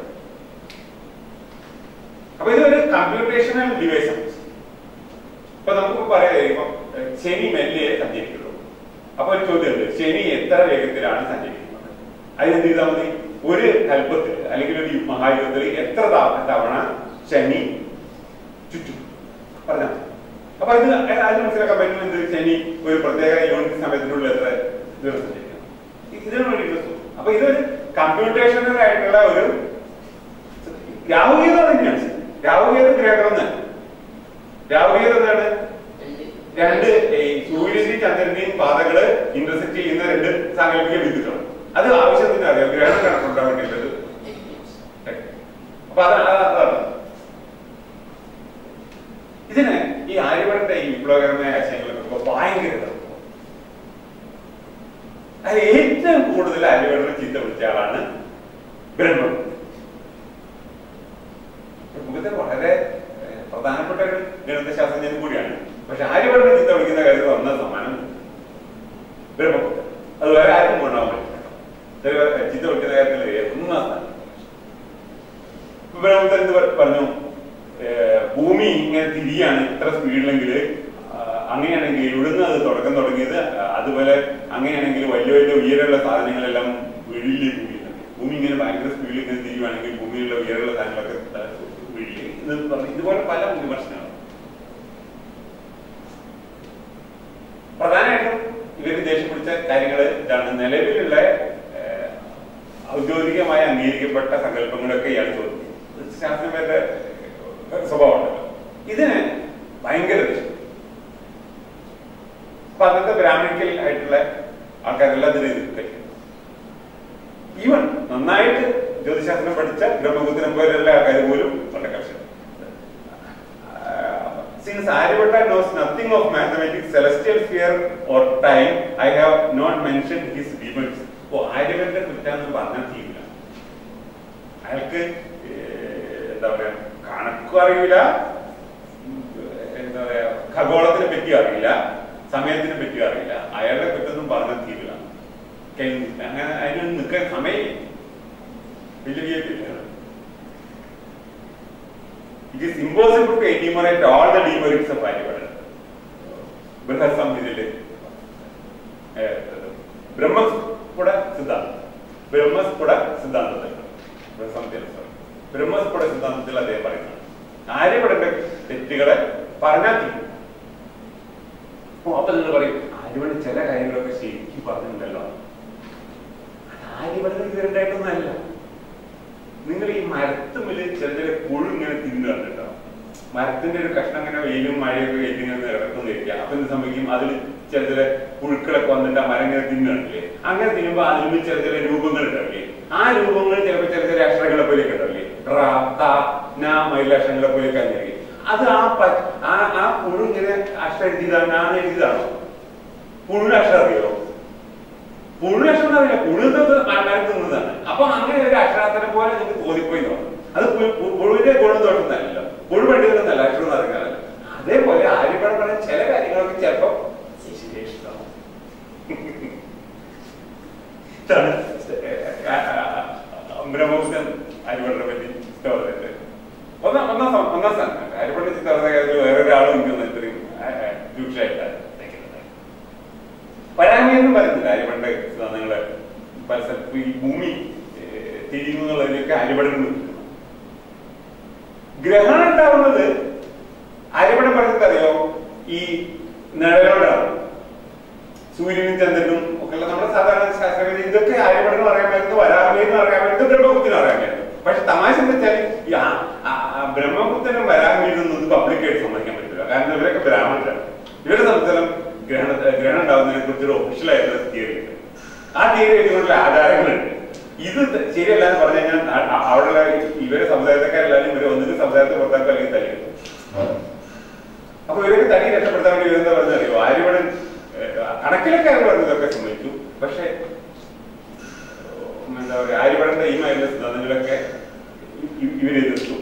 അപ്പൊ ഇതൊരു കമ്പ്യൂട്ടേഷണൽ ഡിവൈസ് ആണ് ഇപ്പൊ നമുക്ക് പറയാം ഇപ്പം ഏഹ്, ശനി മെല്ലെ സഞ്ചരിക്കുള്ളൂ അപ്പൊ ഒരു ചോദ്യമുണ്ട് ശനി എത്ര വേഗത്തിലാണ് സഞ്ചരിക്കുന്നത് അതിനെന്ത് ചെയ്താൽ മതി ഒരു കൽപ്പത്തിൽ അല്ലെങ്കിൽ ഒരു മഹായുഗത്തിൽ എത്ര തവ- തവണ ശനി ചുറ്റും പറഞ്ഞാൽ മതി. അപ്പൊ ഇത് അത് മനസ്സിലാക്കാൻ പറ്റും എന്ത് ശനി ഒരു പ്രത്യേക യൂണിറ്റ് സമയത്തിനുള്ളിൽ എത്ര ദിവസം സഞ്ചരിക്കണം ഇതിനു വേണ്ടിയിട്ട് അപ്പൊ ഇതൊരു കമ്പ്യൂട്ടേഷണൽ ആയിട്ടുള്ള ഒരു രാഹുഗീത തന്നെയാണ് രാഹുഗീത ഗ്രഹണം തന്നെ രാഹുഗീത എന്താണ് രണ്ട് രണ്ട് ഈ സൂര്യന്റെയും ചന്ദ്രന്റെയും പാതകള് ഇന്റർസെക്ട് ചെയ്യുന്ന രണ്ട് സാങ്കല്പിക ബിന്ദുക്കളാണ് അത് ആവശ്യത്തിന് അറിയാം ഗ്രഹണം കണക്കുണ്ടാൻ വേണ്ടിയിട്ടുള്ളത് അപ്പൊ അത് അത് അതാണ് ഇതിന് ഈ ആര്യഭട്ടന്റെ ഈ വിപ്ലവകരമായ ആശയങ്ങളൊക്കെ ഭയങ്കര എതിർപ്പ്. അതിൽ ഏറ്റവും കൂടുതൽ ആര്യഭട്ടനെ ചീത്ത വിളിച്ച ആളാണ് ബ്രഹ്മം ബ്രഹ്മത്തെ വളരെ ഏഹ്, പ്രധാനപ്പെട്ട ഒരു ഗണിതശാസ്ത്രജ്ഞൻ കൂടിയാണ് പക്ഷെ ആര്യഭട്ടനെ ചീത്ത വിളിക്കുന്ന കാര്യത്തിൽ ഒന്നാം സമ്മാനം ബ്രഹ്മപുത്രൻ അത് വേറെ ആർക്കും കൊണ്ടുപോകാൻ പറ്റില്ല ഇത് ചിത്ത വയ്ക്കുന്ന കാര്യത്തിൽ ഒന്നാം സ്ഥാനം ബ്രഹ്മത്തിൽ എന്ത് പറ- പറഞ്ഞു ഏർ ഭൂമി ഇങ്ങനെ തിരിയാണ് ഇത്ര സ്പീഡിലെങ്കിൽ അങ്ങനെയാണെങ്കിൽ ഇവിടുന്ന് അത് തുടക്കം തുടങ്ങിയത് ആ, അതുപോലെ അങ്ങനെയാണെങ്കിൽ വലിയ വലിയ ഉയരമുള്ള സാധനങ്ങളെല്ലാം വെളിയിലേക്ക് വീഴുന്നുണ്ട് ഭൂമി ഇങ്ങനെ ഭയങ്കര സ്പീഡിൽ ഇങ്ങനെ തിരിയുവാണെങ്കിൽ ഭൂമിയിലുള്ള ഉയരമുള്ള സാധനങ്ങളൊക്കെ ആ, വെളിയിലേക്ക് എന്ന് പറഞ്ഞു ഇതുപോലെ പല വിമർശനങ്ങളും പ്രധാനമായിട്ടും ഇവർക്ക് ദേഷ്യം പിടിച്ച കാര്യങ്ങൾ ഇതാണ് നിലവിലുള്ള ഏഹ്, ഔദ്യോഗികമായി അംഗീകരിക്കപ്പെട്ട സങ്കല്പങ്ങളൊക്കെ ഇയാൾ ചോദിക്കും ശാസ്ത്രജ്ഞരുടെ സ്വഭാവമുണ്ടല്ലോ ഇതിന് ഭയങ്കര ദേഷ്യം അപ്പൊ അന്നത്തെ ബ്രാഹ്മണിക്കൽ ആയിട്ടുള്ള ആൾക്കാരെല്ലാം ഇതിനെ എതിർക്കും ഈവൻ നന്നായിട്ട് ജ്യോതിശാസ്ത്രം പഠിച്ച ബ്രഹ്മപുത്രൻ പോലെയുള്ള ആൾക്കാർ പോലും വളരെ കർഷകർ Uh, since Aryabhatta knows nothing of mathematics, celestial sphere or time, I have not mentioned his demons. ഓ ആര്യഭന്റെ കുറ്റാന്ന് പറഞ്ഞാൽ തീരില്ല അയാൾക്ക് ഏർ, എന്താ പറയാ കണക്കും അറിയില്ല ഉം, എന്താ പറയാ ഖഗോളത്തിനെ പറ്റി അറിയില്ല സമയത്തിനെ പറ്റി അറിയില്ല അയാളുടെ കുറ്റൊന്നും പറഞ്ഞാൽ തീരില്ല കഴിയുന്നില്ല അങ്ങനെ അതിനൊന്നും നിൽക്കാൻ സമയമില്ല വലിയ വിയപ്പില്ല It is impossible to enumerate all the demerits of Aryabhatta. ബൃഹത് സംഹിതയില് ഏഹ്, ബ്രഹ്മസ്ഫുട സിദ്ധാന്തം ബ്രഹ്മസ്ഫുട സിദ്ധാന്തത്തിൽ ബ്രഹ്മസംഹിതയിൽ sorry. ബ്രഹ്മസ്ഫുട സിദ്ധാന്തത്തിൽ അദ്ദേഹം പറയുന്നത് ആര്യഭടന്റെ തെറ്റുകളെ പറഞ്ഞാൽ തീരും ഓ അപ്പൊ നിങ്ങൾ പറയും ആര്യഭടൻ ചില കാര്യങ്ങളൊക്കെ ശരിക്കും പറഞ്ഞിട്ടുണ്ടല്ലോ അത് ആര്യഭടൻ വിവരണ്ടായിട്ടൊന്നല്ല നിങ്ങൾ ഈ മരത്തുമ്മില് ചില ചില പുഴു ഇങ്ങനെ തിന്നു കണ്ടിട്ടോ മരത്തിന്റെ ഒരു കഷ്ണം ഇങ്ങനെ വെയിലും മഴയൊക്കെ കഴിഞ്ഞ് ഇങ്ങനെ കിടക്കുന്നു ഇരിക്കുക അപ്പൊ എന്ത് സംഭവിക്കും അതിൽ ചില ചില പുഴുക്കളൊക്കെ വന്നിട്ട് ആ മരം ഇങ്ങനെ തിന്നു കണ്ടില്ലേ അങ്ങനെ തിന്നുമ്പോ അതിൽ ചില ചില രൂപങ്ങൾ ഉണ്ടാവില്ലേ ആ രൂപങ്ങൾ ചിലപ്പോൾ ചില ചില അക്ഷരങ്ങളെ പോലെയൊക്കെ ഉണ്ടാവില്ലേ റ ത ന മയില അക്ഷരങ്ങളെ പോലെയൊക്കെ ആയിരിക്കും അത് ആ പ- ആ ആ പുഴു ഇങ്ങനെ അക്ഷരം എഴുതിയതാണ് ഞാൻ എഴുതിയതാണോ പുഴുവിന് അക്ഷരം അറിയോ പുഴു അക്ഷരം അറിയില്ല പുഴു മരം തിന്നതാണ് അപ്പൊ അങ്ങനെ ഒരു അക്ഷരാർത്ഥനെ പോലെ നിങ്ങൾക്ക് തോന്നിപ്പോയി തോന്നും അത് പു- പു- പുഴുവിന്റെ ഗുണം തോട്ടുന്നതല്ലോ പുഴു പണ്ടിരുന്നല്ല അക്ഷരം എന്ന് അറിയാനല്ല അതേപോലെ ആര്യപ്പഴം പറഞ്ഞ ചില കാര്യങ്ങളൊക്കെ ചിലപ്പോ ശിശിരേഷിതമാവും. ഇതാണ് ബ്രഹ്മപുത്രൻ അരിപടനെ പറ്റി ചിത്തവർദ്ധന്റെ ഒന്നാം ഒന്നാം സ്ഥാനം- ഒന്നാം സ്ഥാനം അരിപട ചിത്തവർദ്ധ കാര്യത്തിൽ വേറൊരാളും എനിക്ക് തോന്നുന്നു ഇത്രയും രൂക്ഷമായിട്ടാണ് പരാമയം എന്നും പറയുന്നില്ല അരിപണ്ട സിദ്ധാന്തങ്ങള് പല സ്ഥലത്തും ഈ ഭൂമി ഏഹ്, തിരിയുന്നു എന്നുള്ളതിനൊക്കെ അരിപടം ഗ്രഹണം ഉണ്ടാവുന്നത് അരിപടം പറഞ്ഞത് അറിയോ ഈ നിഴലോടാണ് സൂര്യനും ചന്ദ്രനും ഒക്കെ ഉള്ള നമ്മുടെ സാധാരണ ശാസ്ത്രജ്ഞർ ഇതൊക്കെ ആര്യപടനം അറിയാമായിരുന്നു വരാമയെന്ന് അറിയാമായിരുന്നു ബ്രഹ്മപുത്രനും അറിയാമായിരുന്നു പക്ഷെ തമാശ എന്താ വെച്ചാൽ ഈ ആ- ആ- ആ ബ്രഹ്മപുത്രനും വരാമയൊന്നും പബ്ലിക്കായിട്ട് സമ്മതിക്കാൻ പറ്റില്ല കാരണം ഇവരൊക്കെ ബ്രാഹ്മണരാണ് ഇവരുടെ സംസ്ഥാനം ഗ്രഹണ ഗ്രഹണം ഉണ്ടാവുന്നതിനെ കുറിച്ച് ഒരു ഒഫീഷ്യൽ ആയിട്ടുള്ള തിയറി ഉണ്ട് ആ തിയറി വെച്ചുകൊണ്ടുള്ള ആധാരങ്ങളുണ്ട് ഇത് ത- ശരിയല്ല എന്ന് പറഞ്ഞു കഴിഞ്ഞാൽ ആ- ആ- അവിടെയുള്ള ഇവരെ സമുദായക്കാരെല്ലാവരും ഇവരെ ഒന്നിനും സമുദായത്തെ പുറത്താക്കും അല്ലെങ്കിൽ തലി അപ്പൊ ഇവരൊക്കെ തനി രക്ഷപ്പെടുത്താൻ വേണ്ടി ഇവരെന്താ പറഞ്ഞത് അറിയോ ആര്യവടൻ കണക്കിലൊക്കെ അവർ പറഞ്ഞതൊക്കെ സമ്മതിച്ചു പക്ഷെ ഉം, എന്താ പറയാ ആര്യവടന്റെ ഈ മരുന്ന് സിദ്ധാന്തങ്ങളൊക്കെ ഇ- ഇ- ഇവരെതിർത്തു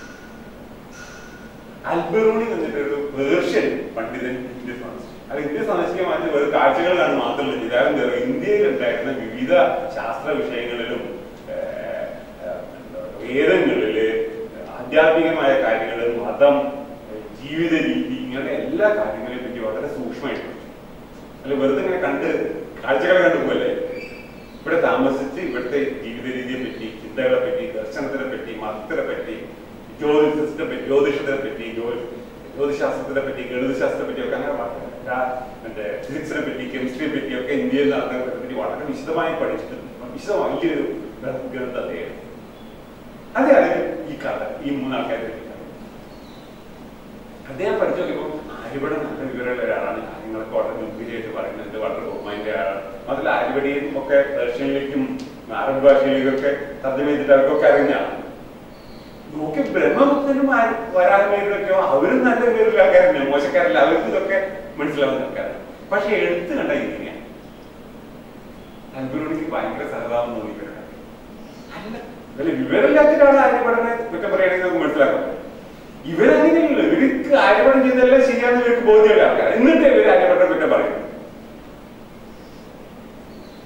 അൽബറൂണി എന്നിട്ടൊരു പേർഷ്യൻ പണ്ഡിതൻ ഇന്ത്യ സന്ദർശിച്ചു അത് ഇന്ത്യ സന്ദർശിക്കാൻ മാറ്റി വെറും കാഴ്ചകൾ കാണും മാത്രമല്ല ഇതാരും എന്താ പറയുക ഇന്ത്യയിൽ ഉണ്ടായിരുന്ന വിവിധ ശാസ്ത്ര വിഷയങ്ങളിലും ഏഹ്, ഏഹ്, എന്താ പറയുക, വേദങ്ങളില് ആധ്യാത്മികമായ കാര്യങ്ങൾ മതം ഏഹ്, ജീവിത രീതി ഇങ്ങനെ എല്ലാ കാര്യങ്ങളെ പറ്റി വളരെ സൂക്ഷ്മമായിട്ട് പഠിച്ചു. അല്ല വെറുതെ ഇങ്ങനെ കണ്ട് കാഴ്ചകളെ കണ്ടു പോകല്ലേ ഇവിടെ താമസിച്ച് ഇവിടുത്തെ ജീവിത രീതിയെ പറ്റി ചിന്തകളെ പറ്റി ദർശനത്തിനെ പറ്റി മതത്തിനെ പറ്റി ജ്യോതിഷത്തെ പറ്റി ജ്യോതിഷത്തിനെ പറ്റി ജ്യോതി ജ്യോതിശാസ്ത്രത്തിനെ പറ്റി ഗണിതശാസ്ത്രത്തെ പറ്റി ഒക്കെ അങ്ങനെ വളരെ രാ- മറ്റേ ഫിസിക്സിനെ പറ്റി കെമിസ്ട്രിയെ പറ്റി ഒക്കെ ഇന്ത്യയിൽ നടന്നതിനെ പറ്റി വളരെ വിശദമായി പഠിച്ചിട്ടുണ്ട് വിശദമായി വലിയൊരു ഗ്രന്ഥം അദ്ദേഹം അതെയാണ് ഈ കഥ ഈ മൂന്നാൾക്കാരെ പറ്റി കഥ. അദ്ദേഹം പഠിച്ചു നോക്കിയപ്പോൾ ആര്യപടം നല്ല വിവരമുള്ള ഒരാളാണ് കാര്യങ്ങളൊക്കെ വളരെ ഗംഭീരമായിട്ട് പറയുന്നുണ്ട് വളരെ ബഹുമാന്റെ ആളാണ് അതിൽ ആര്യപടിയും ഒക്കെ പേർഷ്യനിലേക്കും അറബ് ഭാഷയിലേക്കും ഒക്കെ തർജ്ജമ ചെയ്തിട്ട് അവർക്കൊക്കെ അറിയുന്ന ആളാണ് നോക്കി ബ്രഹ്മഗുപ്തനും വരാമയൊക്കെയോ അവരും നല്ല വിവരമുള്ള ആൾക്കാരല്ല മോശക്കാരല്ല അവർക്ക് ഇതൊക്കെ മനസ്സിലാവുന്ന ആൾക്കാരാണ് പക്ഷെ എഴുത്ത് കണ്ട ഇങ്ങനെയാണ് അൽബുറോണിക്ക് ഭയങ്കര സഹതാപം തോന്നി ഇവരുടെ അല്ല വല്ല വിവരമില്ലാത്തിട്ടാണ് ആര്യപടനെ കുറ്റം പറയുകയാണെങ്കിൽ നമുക്ക് മനസ്സിലാക്കാം ഇവരങ്ങനെയല്ലോ ഇവർക്ക് ആര്യപടം ചെയ്തതെല്ലാം ശരിയാണെന്ന് ഇവർക്ക് ബോധ്യമുള്ള ആൾക്കാർ എന്നിട്ട് ഇവർ ആര്യപടനെ കുറ്റം പറയും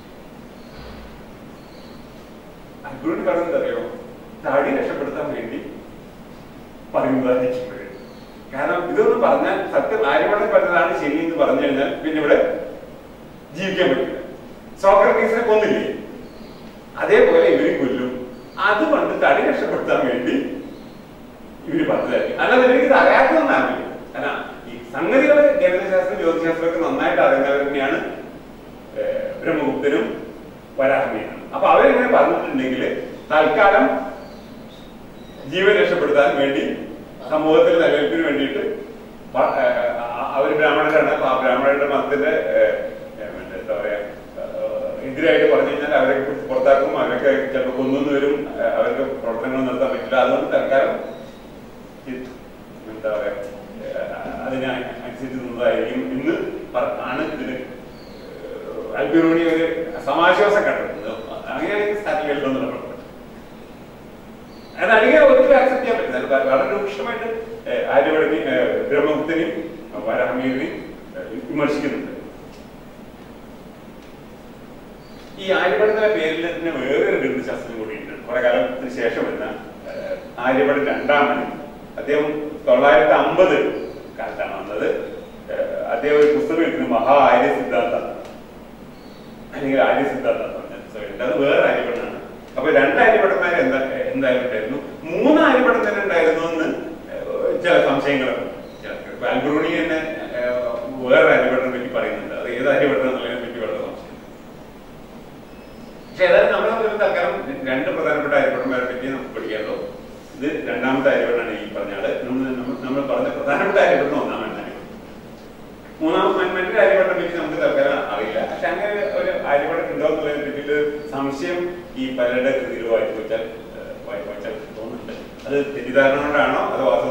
തടി രക്ഷപ്പെടുത്താൻ വേണ്ടി പറയുന്നതായിരിക്കും ഇവര്. കാരണം ഇതൊന്നും പറഞ്ഞാൽ സത്യം ആര്യഭടൻ പറഞ്ഞതാണ് ശരി എന്ന് പറഞ്ഞു കഴിഞ്ഞാൽ പിന്നെ ഇവിടെ ജീവിക്കാൻ പറ്റില്ല സോക്രട്ടീസിനെ കൊന്നില്ലേ അതേപോലെ ഇവര് കൊല്ലും അതുകൊണ്ട് തടി രക്ഷപ്പെടുത്താൻ വേണ്ടി ഇവര് പറഞ്ഞതായിരിക്കും അല്ലാതെ ഇവർക്ക് ഇത് അറിയാത്തതെന്നാണ് കാരണം ഈ സംഗതികൾ ഗണിതശാസ്ത്രം ജ്യോതിശാസ്ത്രമൊക്കെ നന്നായിട്ട് അറിയുന്നവർ തന്നെയാണ് ഏഹ്, ബ്രഹ്മഗുപ്തനും വരാഹമിയാണ് അപ്പൊ അവരിങ്ങനെ പറഞ്ഞിട്ടുണ്ടെങ്കിൽ തൽക്കാലം ജീവൻ രക്ഷപ്പെടുത്താൻ വേണ്ടി സമൂഹത്തിൽ നിലനിൽപ്പിന് വേണ്ടിയിട്ട് പ- ഏഹ്, അ- അവര് ബ്രാഹ്മണരാണ് അപ്പൊ ആ ബ്രാഹ്മണരുടെ മതത്തിന്റെ ഏഹ്, ഏഹ്, മറ്റേ എന്താ പറയാ ഏഹ്, എതിരായിട്ട് പറഞ്ഞു കഴിഞ്ഞാൽ അവരെ പിടിച്ച് പുറത്താക്കും അവരൊക്കെ ചിലപ്പോൾ കൊന്നു വരും ഏഹ്, അവർക്ക് പ്രവർത്തനങ്ങൾ നടത്താൻ പറ്റില്ല അതുകൊണ്ട് തൽക്കാലം ഇത് എന്താ പറയാ ഏഹ്, അതിനെ അനുസരിച്ച് നിന്നതായിരിക്കും ഇന്ന് പറ- ആണ് ഇതിന് അൽബിറോണി ഒരു സമാശ്വാസം കണ്ടെത്തുന്നത് അങ്ങനെയാണെങ്കിൽ സാറ്റിലൈറ്റ് എന്നുള്ള പ്രവർത്തനം അത് അധികം ഒരിക്കലും അക്സെപ്റ്റ് ചെയ്യാൻ പറ്റില്ല അത് വളരെ രൂക്ഷമായിട്ട് ഏഹ്, ആര്യഭടനെ ഏഹ്, ബ്രഹ്മഗുപ്തനെയും വരാഹമീറിനെയും ഏഹ്, വിമർശിക്കുന്നുണ്ട് ഈ ആര്യഭടന്റെ പേരിൽ തന്നെ വേറൊരു ഗണിതശാസ്ത്രം കൂടിയുണ്ട് കുറെ കാലത്തിന് ശേഷം വരുന്ന ഏഹ്, ആര്യഭടൻ രണ്ടാമൻ അദ്ദേഹം തൊള്ളായിരത്തി അമ്പത് കാലത്താണ് വന്നത് ഏഹ്, അദ്ദേഹം ഒരു പുസ്തകം എഴുതുന്നത് മഹാ ആര്യ സിദ്ധാന്തം അല്ലെങ്കിൽ ആര്യ സിദ്ധാന്തം എന്ന് പറഞ്ഞ പുസ്തകം ഉണ്ട്. അത് വേറെ ആര്യഭടനാണ് അപ്പൊ രണ്ട് ആര്യഭടന്മാർ എന്താ എന്തായാലും ഉണ്ടായിരുന്നു മൂന്ന് ആര്യഭടൻ തന്നെ ഉണ്ടായിരുന്നു എന്ന് ഏഹ്, ചില സംശയങ്ങളുണ്ട് ചിലർക്ക് ഇപ്പൊ അൽബ്രൂണി തന്നെ ഏഹ്, വേറെ ആര്യഭടനെ പറ്റി പറയുന്നുണ്ട് അത് ഏത് ആര്യഭടൻ എന്നുള്ളതിനെ പറ്റി വളരെ സംശയം പക്ഷെ ഏതായാലും നമ്മൾ തമ്മിൽ തൽക്കാലം രണ്ട് പ്രധാനപ്പെട്ട ആര്യഭടന്മാരെ പറ്റി നമുക്ക് പഠിക്കാമല്ലോ ഇത് രണ്ടാമത്തെ ആര്യഭടനാണ് ഈ പറഞ്ഞ ആള് നമ്മൾ നമ്മൾ- നമ്മൾ പറഞ്ഞ പ്രധാനപ്പെട്ട ആര്യഭടൻ ഒന്നാമത്തെ ആര്യഭടൻ മൂന്നാം മറ്റൊരു ആര്യഭടനെ പറ്റി നമുക്ക് തൽക്കാലം അറിയില്ല പക്ഷെ അങ്ങനെ ഒരു ആര്യഭടൻ ഉണ്ടോ എന്നുള്ളതിനെ പറ്റിയിട്ട് സംശയം ഈ പലരുടെ കൃതികൾ വായിച്ചു വെച്ചാൽ ഏഹ്, വായി- വായിച്ചാൽ തോന്നുന്നുണ്ട് അത് തെറ്റിദ്ധാരണ കൊണ്ടാണോ അതോ വാസ്തവത്തിൽ